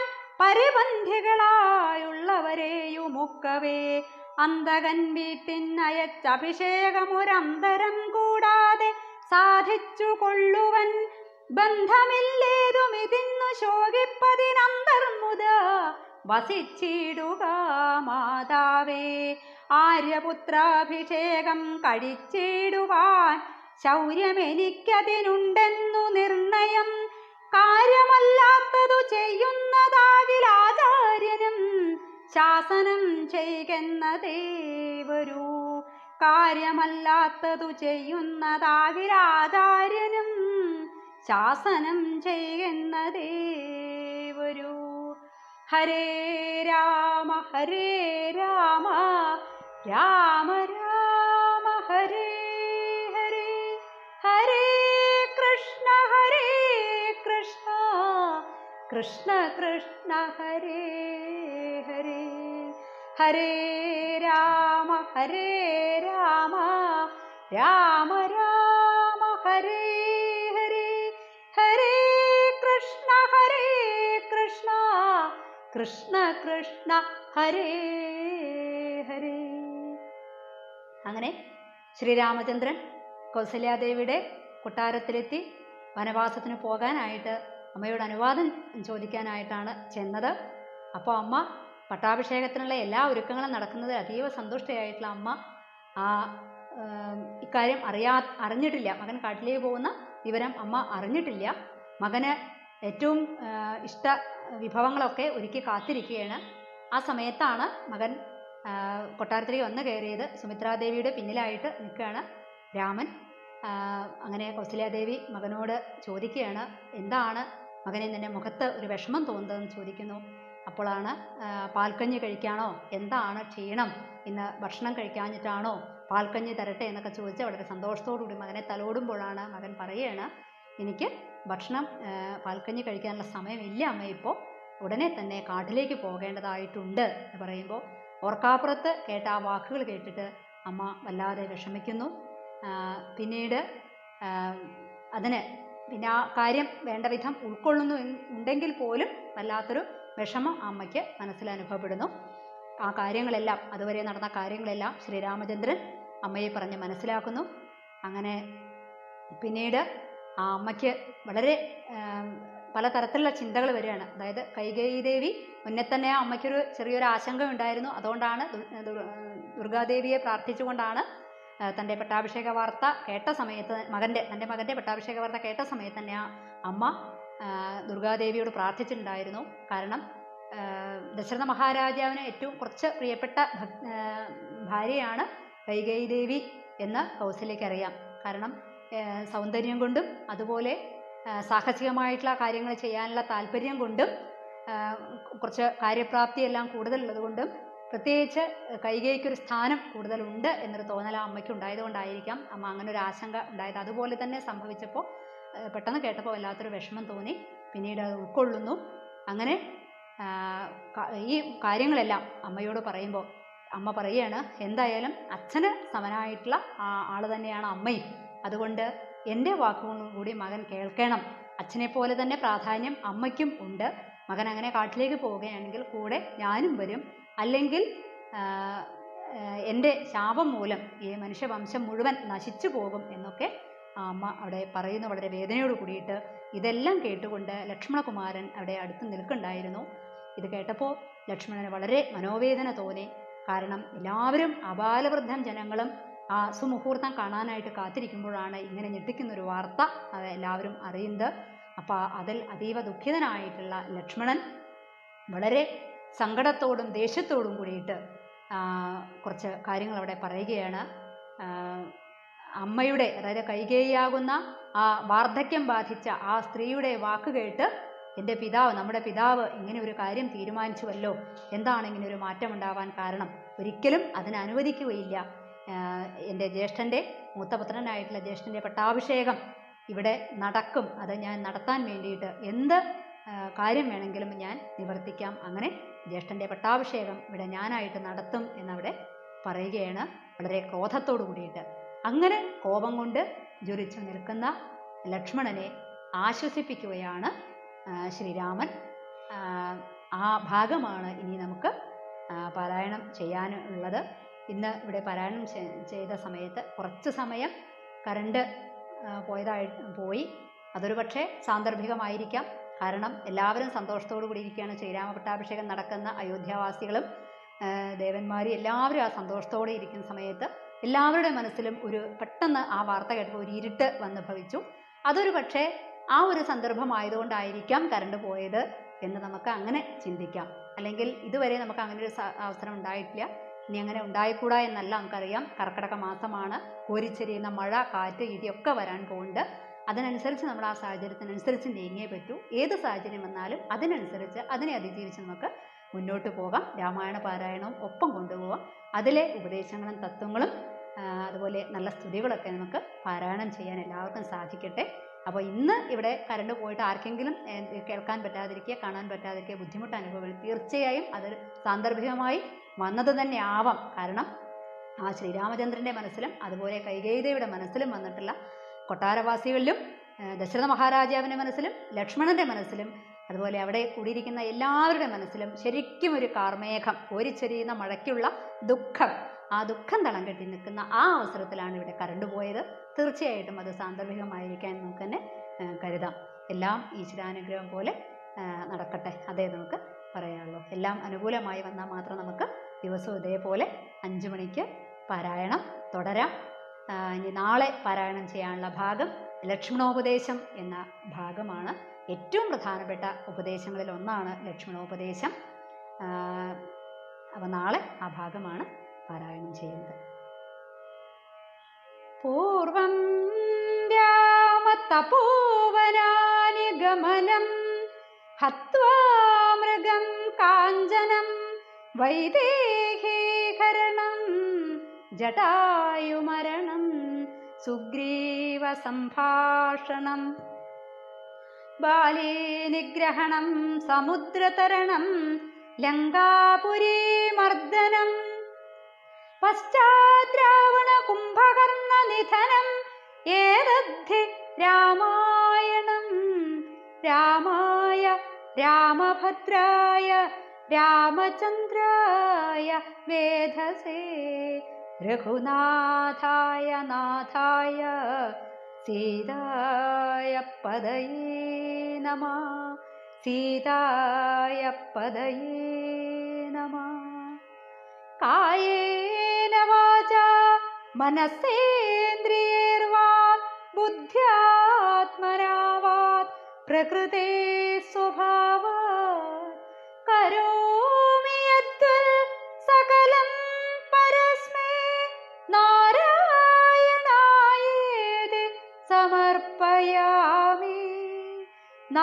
Speaker 2: പരിബന്ധികളായുള്ളവരെയുമൊക്കവേ അന്തകൻ വീട്ടിനയച്ചഭിഷേകമൊരന്തരം കൂടാതെ സാധിച്ചു കൊള്ളുവൻ ബന്ധമില്ലേതുമിതിന്നു ശോകിപ്പതിനന്തർമുത വസിച്ചിടുക മാതാവേ ആര്യപുത്രാഭിഷേകം കഴിച്ചിടുവാൻ ശൗര്യമെനിക്കതിനുണ്ടെന്നു നിർണയം കാര്യമല്ലാത്തതു ചെയ്യുന്നതാകിൽ ആചാര്യനും ശാസനം ചെയ്യുന്നതേ വരൂ കാര്യമല്ലാത്തതു ചെയ്യുന്നതാകിൽ ആചാര്യനും ശാസനം ചെയ്യുന്നതേ വരൂ ഹരേ രാമ ഹരേ രാമ രാമ രാമ ഹരേ ഹരേ ഹരേ കൃഷ്ണ ഹരേ കൃഷ്ണ കൃഷ്ണ കൃഷ്ണ ഹരേ ഹരേ ഹരേ രാമ ഹരേ രാമ രാമ രാമ ഹരേ ഹരേ ഹരേ കൃഷ്ണ ഹരേ കൃഷ്ണ കൃഷ്ണ കൃഷ്ണ ഹരേ ഹരേ അങ്ങനെ ശ്രീരാമചന്ദ്രൻ കൗസല്യാദേവിയുടെ കൊട്ടാരത്തിലെത്തി വനവാസത്തിന് പോകാനായിട്ട് അമ്മയോട് അനുവാദം ചോദിക്കാനായിട്ടാണ് ചെന്നത് അപ്പോൾ അമ്മ പട്ടാഭിഷേകത്തിനുള്ള എല്ലാ ഒരുക്കങ്ങളും നടക്കുന്നത് അതീവ സന്തുഷ്ടയായിട്ടുള്ള അമ്മ ആ ഏം, ഇക്കാര്യം അറിയാ അറിഞ്ഞിട്ടില്ല മകൻ കാട്ടിലേക്ക് പോകുന്ന വിവരം അമ്മ അറിഞ്ഞിട്ടില്ല മകന് ഏറ്റവും ആ, ഇഷ്ട വിഭവങ്ങളൊക്കെ ഒരുക്കി കാത്തിരിക്കുകയാണ് ആ സമയത്താണ് മകൻ ആ, കൊട്ടാരത്തിലേക്ക് വന്നു കയറിയത് സുമിത്രാദേവിയുടെ പിന്നിലായിട്ട് നിൽക്കുകയാണ് രാമൻ ആ, അങ്ങനെ കൗസല്യാദേവി മകനോട് ചോദിക്കുകയാണ് എന്താണ് മകനെ നിന്റെ മുഖത്ത് ഒരു വിഷമം തോന്നുന്നതെന്ന് ചോദിക്കുന്നു അപ്പോഴാണ് ആ, പാൽക്കഞ്ഞി കഴിക്കാണോ എന്താണ് ക്ഷീണം ഇന്ന് ഭക്ഷണം കഴിക്കാഞ്ഞിട്ടാണോ പാൽക്കഞ്ഞി തരട്ടെ എന്നൊക്കെ ചോദിച്ച് വളരെ സന്തോഷത്തോടുകൂടി മകനെ തലോടുമ്പോഴാണ് മകൻ പറയുകയാണ് എനിക്ക് ഭക്ഷണം ആ, പാൽക്കഞ്ഞി കഴിക്കാനുള്ള സമയമില്ല അമ്മ ഇപ്പോൾ ഉടനെ തന്നെ കാട്ടിലേക്ക് പോകേണ്ടതായിട്ടുണ്ട് എന്ന് പറയുമ്പോൾ ഓർക്കാപ്പുറത്ത് കേട്ട ആ വാക്കുകൾ കേട്ടിട്ട് അമ്മ വല്ലാതെ വിഷമിക്കുന്നു ആ, പിന്നീട് ആ, അതിന് പിന്നെ ആ കാര്യം വേണ്ട വിധം ഉൾക്കൊള്ളുന്നു എന്ന് ഉണ്ടെങ്കിൽ പോലും വല്ലാത്തൊരു വിഷമം ആ അമ്മയ്ക്ക് മനസ്സിൽ അനുഭവപ്പെടുന്നു ആ കാര്യങ്ങളെല്ലാം അതുവരെ നടന്ന കാര്യങ്ങളെല്ലാം ശ്രീരാമചന്ദ്രൻ അമ്മയെ പറഞ്ഞ് മനസ്സിലാക്കുന്നു അങ്ങനെ പിന്നീട് ആ അമ്മയ്ക്ക് വളരെ ആം, പലതരത്തിലുള്ള ചിന്തകൾ വരികയാണ് അതായത് കൈകേയി ദേവി മുന്നേ തന്നെ ആ അമ്മയ്ക്കൊരു ചെറിയൊരു ആശങ്ക ഉണ്ടായിരുന്നു അതുകൊണ്ടാണ് ദു- ദു- ദുർഗാദേവിയെ പ്രാർത്ഥിച്ചുകൊണ്ടാണ് ആ, തൻ്റെ പട്ടാഭിഷേക വാർത്ത കേട്ട സമയത്ത് മകൻ്റെ തൻ്റെ മകൻ്റെ പട്ടാഭിഷേക വാർത്ത കേട്ട സമയത്ത് തന്നെ ആ അമ്മ ആ, ദുർഗാദേവിയോട് പ്രാർത്ഥിച്ചിട്ടുണ്ടായിരുന്നു കാരണം ആ, ദശരഥ മഹാരാജാവിന് ഏറ്റവും കുറച്ച് പ്രിയപ്പെട്ട ഭക്- ആ, ഭാര്യയാണ് കൈകേയി ദേവി എന്ന് കൗസല്യയ്ക്ക് അറിയാം കാരണം ആ, സൗന്ദര്യം കൊണ്ടും അതുപോലെ ആ, സാഹസികമായിട്ടുള്ള കാര്യങ്ങൾ ചെയ്യാനുള്ള താല്പര്യം കൊണ്ടും ആ, കുറച്ച് കാര്യപ്രാപ്തി എല്ലാം കൂടുതലുള്ളത് കൊണ്ടും പ്രത്യേകിച്ച് കൈകേയിക്കൊരു സ്ഥാനം കൂടുതലുണ്ട് എന്നൊരു തോന്നൽ ആ അമ്മയ്ക്ക് ഉണ്ടായതുകൊണ്ടായിരിക്കാം അമ്മ അങ്ങനെ ഒരു ആശങ്ക ഉണ്ടായത് അതുപോലെ തന്നെ സംഭവിച്ചപ്പോൾ ആ, പെട്ടെന്ന് കേട്ടപ്പോൾ വല്ലാത്തൊരു വിഷമം തോന്നി പിന്നീട് അത് ഉൾക്കൊള്ളുന്നു അങ്ങനെ ആ, ക- ഈ കാര്യങ്ങളെല്ലാം അമ്മയോട് പറയുമ്പോൾ അമ്മ പറയുകയാണ് എന്തായാലും അച്ഛന് സമനായിട്ടുള്ള ആ ആള് തന്നെയാണ് അമ്മയും അതുകൊണ്ട് എൻ്റെ വാക്കുകളും കൂടി മകൻ കേൾക്കണം അച്ഛനെ പോലെ തന്നെ പ്രാധാന്യം അമ്മയ്ക്കും ഉണ്ട് മകൻ അങ്ങനെ കാട്ടിലേക്ക് പോവുകയാണെങ്കിൽ കൂടെ ഞാനും വരും അല്ലെങ്കിൽ ആ, ആ, എൻ്റെ ശാപം മൂലം ഈ മനുഷ്യവംശം മുഴുവൻ നശിച്ചു പോകും എന്നൊക്കെ ആ അമ്മ അവിടെ പറയുന്നു വളരെ വേദനയോട് കൂടിയിട്ട് ഇതെല്ലാം കേട്ടുകൊണ്ട് ലക്ഷ്മണകുമാരൻ അവിടെ അടുത്ത് നിൽക്കുന്നുണ്ടായിരുന്നു ഇത് കേട്ടപ്പോൾ ലക്ഷ്മണന് വളരെ മനോവേദന തോന്നി കാരണം എല്ലാവരും അപാലവൃദ്ധം ജനങ്ങളും ആ സുമുഹൂർത്തം കാണാനായിട്ട് കാത്തിരിക്കുമ്പോഴാണ് ഇങ്ങനെ ഞെട്ടിക്കുന്നൊരു വാർത്ത ആ, എല്ലാവരും അറിയുന്നത് അപ്പോൾ അതിൽ അതീവ ദുഃഖിതനായിട്ടുള്ള ലക്ഷ്മണൻ വളരെ സങ്കടത്തോടും ദേഷ്യത്തോടും കൂടിയിട്ട് ആ, കുറച്ച് കാര്യങ്ങൾ അവിടെ പറയുകയാണ് ആ, അമ്മയുടെ അതായത് കൈകേയിയാകുന്ന ആ വാർദ്ധക്യം ബാധിച്ച ആ സ്ത്രീയുടെ വാക്ക് കേട്ട് എൻ്റെ പിതാവ് നമ്മുടെ പിതാവ് ഇങ്ങനെ ഒരു കാര്യം തീരുമാനിച്ചുവല്ലോ എന്താണ് ഇങ്ങനെ ഒരു മാറ്റം ഉണ്ടാവാൻ കാരണം ഒരിക്കലും അതിന് അനുവദിക്കുകയില്ല ആഹ് എൻ്റെ ജ്യേഷ്ഠൻ്റെ മൂത്തപുത്രനായിട്ടുള്ള ജ്യേഷ്ഠൻ്റെ പട്ടാഭിഷേകം ഇവിടെ നടക്കും അത് ഞാൻ നടത്താൻ വേണ്ടിയിട്ട് എന്ത് ആഹ് കാര്യം വേണമെങ്കിലും ഞാൻ നിവർത്തിക്കാം അങ്ങനെ ജ്യേഷ്ഠൻ്റെ പട്ടാഭിഷേകം ഇവിടെ ഞാനായിട്ട് നടത്തും എന്നവിടെ പറയുകയാണ് വളരെ ക്രോധത്തോടു കൂടിയിട്ട് അങ്ങനെ കോപം കൊണ്ട് ജ്വലിച്ചു നിൽക്കുന്ന ലക്ഷ്മണനെ ആശ്വസിപ്പിക്കുകയാണ് ആ, ശ്രീരാമൻ ആ, ആ ഭാഗമാണ് ഇനി നമുക്ക് ആ, പാരായണം ചെയ്യാനുള്ളത് ഇന്ന് ഇവിടെ പാരായണം ചെ- ചെയ്ത സമയത്ത് കുറച്ച് സമയം കറണ്ട് ആ, പോയതായി പോയി അതൊരു പക്ഷേ സാന്ദർഭികമായിരിക്കാം കാരണം എല്ലാവരും സന്തോഷത്തോടു കൂടി ഇരിക്കുകയാണ് ശ്രീരാമ പട്ടാഭിഷേകം നടക്കുന്ന അയോധ്യാവാസികളും ആ, ദേവന്മാരും എല്ലാവരും ആ സന്തോഷത്തോടെ ഇരിക്കുന്ന സമയത്ത് എല്ലാവരുടെ മനസ്സിലും ഒരു പെട്ടെന്ന് ആ വാർത്ത കേട്ടപ്പോൾ ഒരു ഇരുട്ട് വന്ന് ഭവിച്ചു അതൊരു പക്ഷേ ആ ഒരു സന്ദർഭമായതുകൊണ്ടായിരിക്കാം കറണ്ട് പോയത് എന്ന് നമുക്ക് അങ്ങനെ ചിന്തിക്കാം അല്ലെങ്കിൽ ഇതുവരെ നമുക്ക് അങ്ങനെ ഒരു സ- അവസരം ഉണ്ടായിട്ടില്ല ഇനി അങ്ങനെ ഉണ്ടായിക്കൂടാ എന്നല്ല നമുക്കറിയാം കർക്കിടക മാസമാണ് കോരിച്ചെരിയുന്ന മഴ കാറ്റ് ഇടിയൊക്കെ വരാൻ പോകുന്നുണ്ട് അതിനനുസരിച്ച് നമ്മൾ ആ സാഹചര്യത്തിനനുസരിച്ച് നീങ്ങിയേ പറ്റൂ ഏത് സാഹചര്യം വന്നാലും അതിനനുസരിച്ച് അതിനെ അതിജീവിച്ച് നമുക്ക് മുന്നോട്ട് പോകാം രാമായണ പാരായണവും ഒപ്പം കൊണ്ടുപോകാം അതിലെ ഉപദേശങ്ങളും തത്വങ്ങളും ആ, അതുപോലെ നല്ല സ്തുതികളൊക്കെ നമുക്ക് പാരായണം ചെയ്യാൻ എല്ലാവർക്കും സാധിക്കട്ടെ അപ്പോൾ ഇന്ന് ഇവിടെ കറണ്ട് പോയിട്ട് ആർക്കെങ്കിലും ഏ, കേൾക്കാൻ പറ്റാതിരിക്കുക കാണാൻ പറ്റാതിരിക്കുക ബുദ്ധിമുട്ട് അനുഭവം തീർച്ചയായും അത് സാന്ദർഭികമായി വന്നത് തന്നെ ആവാം കാരണം ആ ശ്രീരാമചന്ദ്രൻ്റെ മനസ്സിലും അതുപോലെ കൈകേയിതയുടെ മനസ്സിലും വന്നിട്ടുള്ള കൊട്ടാരവാസികളിലും ഏ, ദശരഥ മഹാരാജാവിൻ്റെ മനസ്സിലും ലക്ഷ്മണൻ്റെ മനസ്സിലും അതുപോലെ അവിടെ കൂടിയിരിക്കുന്ന എല്ലാവരുടെ മനസ്സിലും ശരിക്കും ഒരു കാർമേഘം കോരിച്ചെരിയുന്ന മഴയ്ക്കുള്ള ദുഃഖം ആ ദുഃഖം തളം കെട്ടി നിൽക്കുന്ന ആ അവസരത്തിലാണ് ഇവിടെ കറണ്ട് പോയത് തീർച്ചയായിട്ടും അത് സാന്ദർഭികമായിരിക്കാൻ നമുക്ക് തന്നെ ആ, കരുതാം എല്ലാം ഈശ്വരാനുഗ്രഹം പോലെ ആ, നടക്കട്ടെ അതേ നമുക്ക് പറയാനുള്ളൂ എല്ലാം അനുകൂലമായി വന്നാൽ മാത്രം നമുക്ക് ദിവസവും ഇതേപോലെ അഞ്ച് മണിക്ക് പാരായണം തുടരാം ആ, ഇനി നാളെ പാരായണം ചെയ്യാനുള്ള ഭാഗം ലക്ഷ്മണോപദേശം എന്ന ഭാഗമാണ് ഏറ്റവും പ്രധാനപ്പെട്ട ഉപദേശങ്ങളിൽ ഒന്നാണ് ലക്ഷ്മണോപദേശം അപ്പോൾ നാളെ ആ ഭാഗമാണ് പാരായണം ചെയ്യുന്നത് പൂർവം രാമതപോവനാനി ഗമനം ഹത്വാ മൃഗം കാഞ്ചനം വൈദേഹീകരണം ജടായുമരണം സുഗ്രീവ സംഭാഷണം ബാലീനിഗ്രഹണം സമുദ്രതരണം ലങ്കാപുരീമർദ്ദനം പശ്ചാദ്രാവണ കുംഭകർണ നിധനം ഏതദ്ധി രാമായണം രാമായ രാമഭദ്രായ രാമചന്ദ്രായ വേധസേ രഘുനാഥായ നാഥായ സീതായ പദയേ നമ സീതായ പദയേ നമ കായേന വാചാ മനസ്സേന്ദ്രിയേർവാ ബുദ്ധ്യാത്മനാവാത് പ്രകൃതേ സ്വഭാവാത് കരോമി യദ്വൽ സകലം പരസ്മൈ നാരായണായേതി സമർപ്പയാമി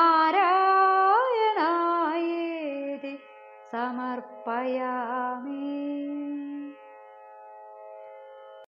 Speaker 2: നാരായണായേതി സമർപ്പയാമി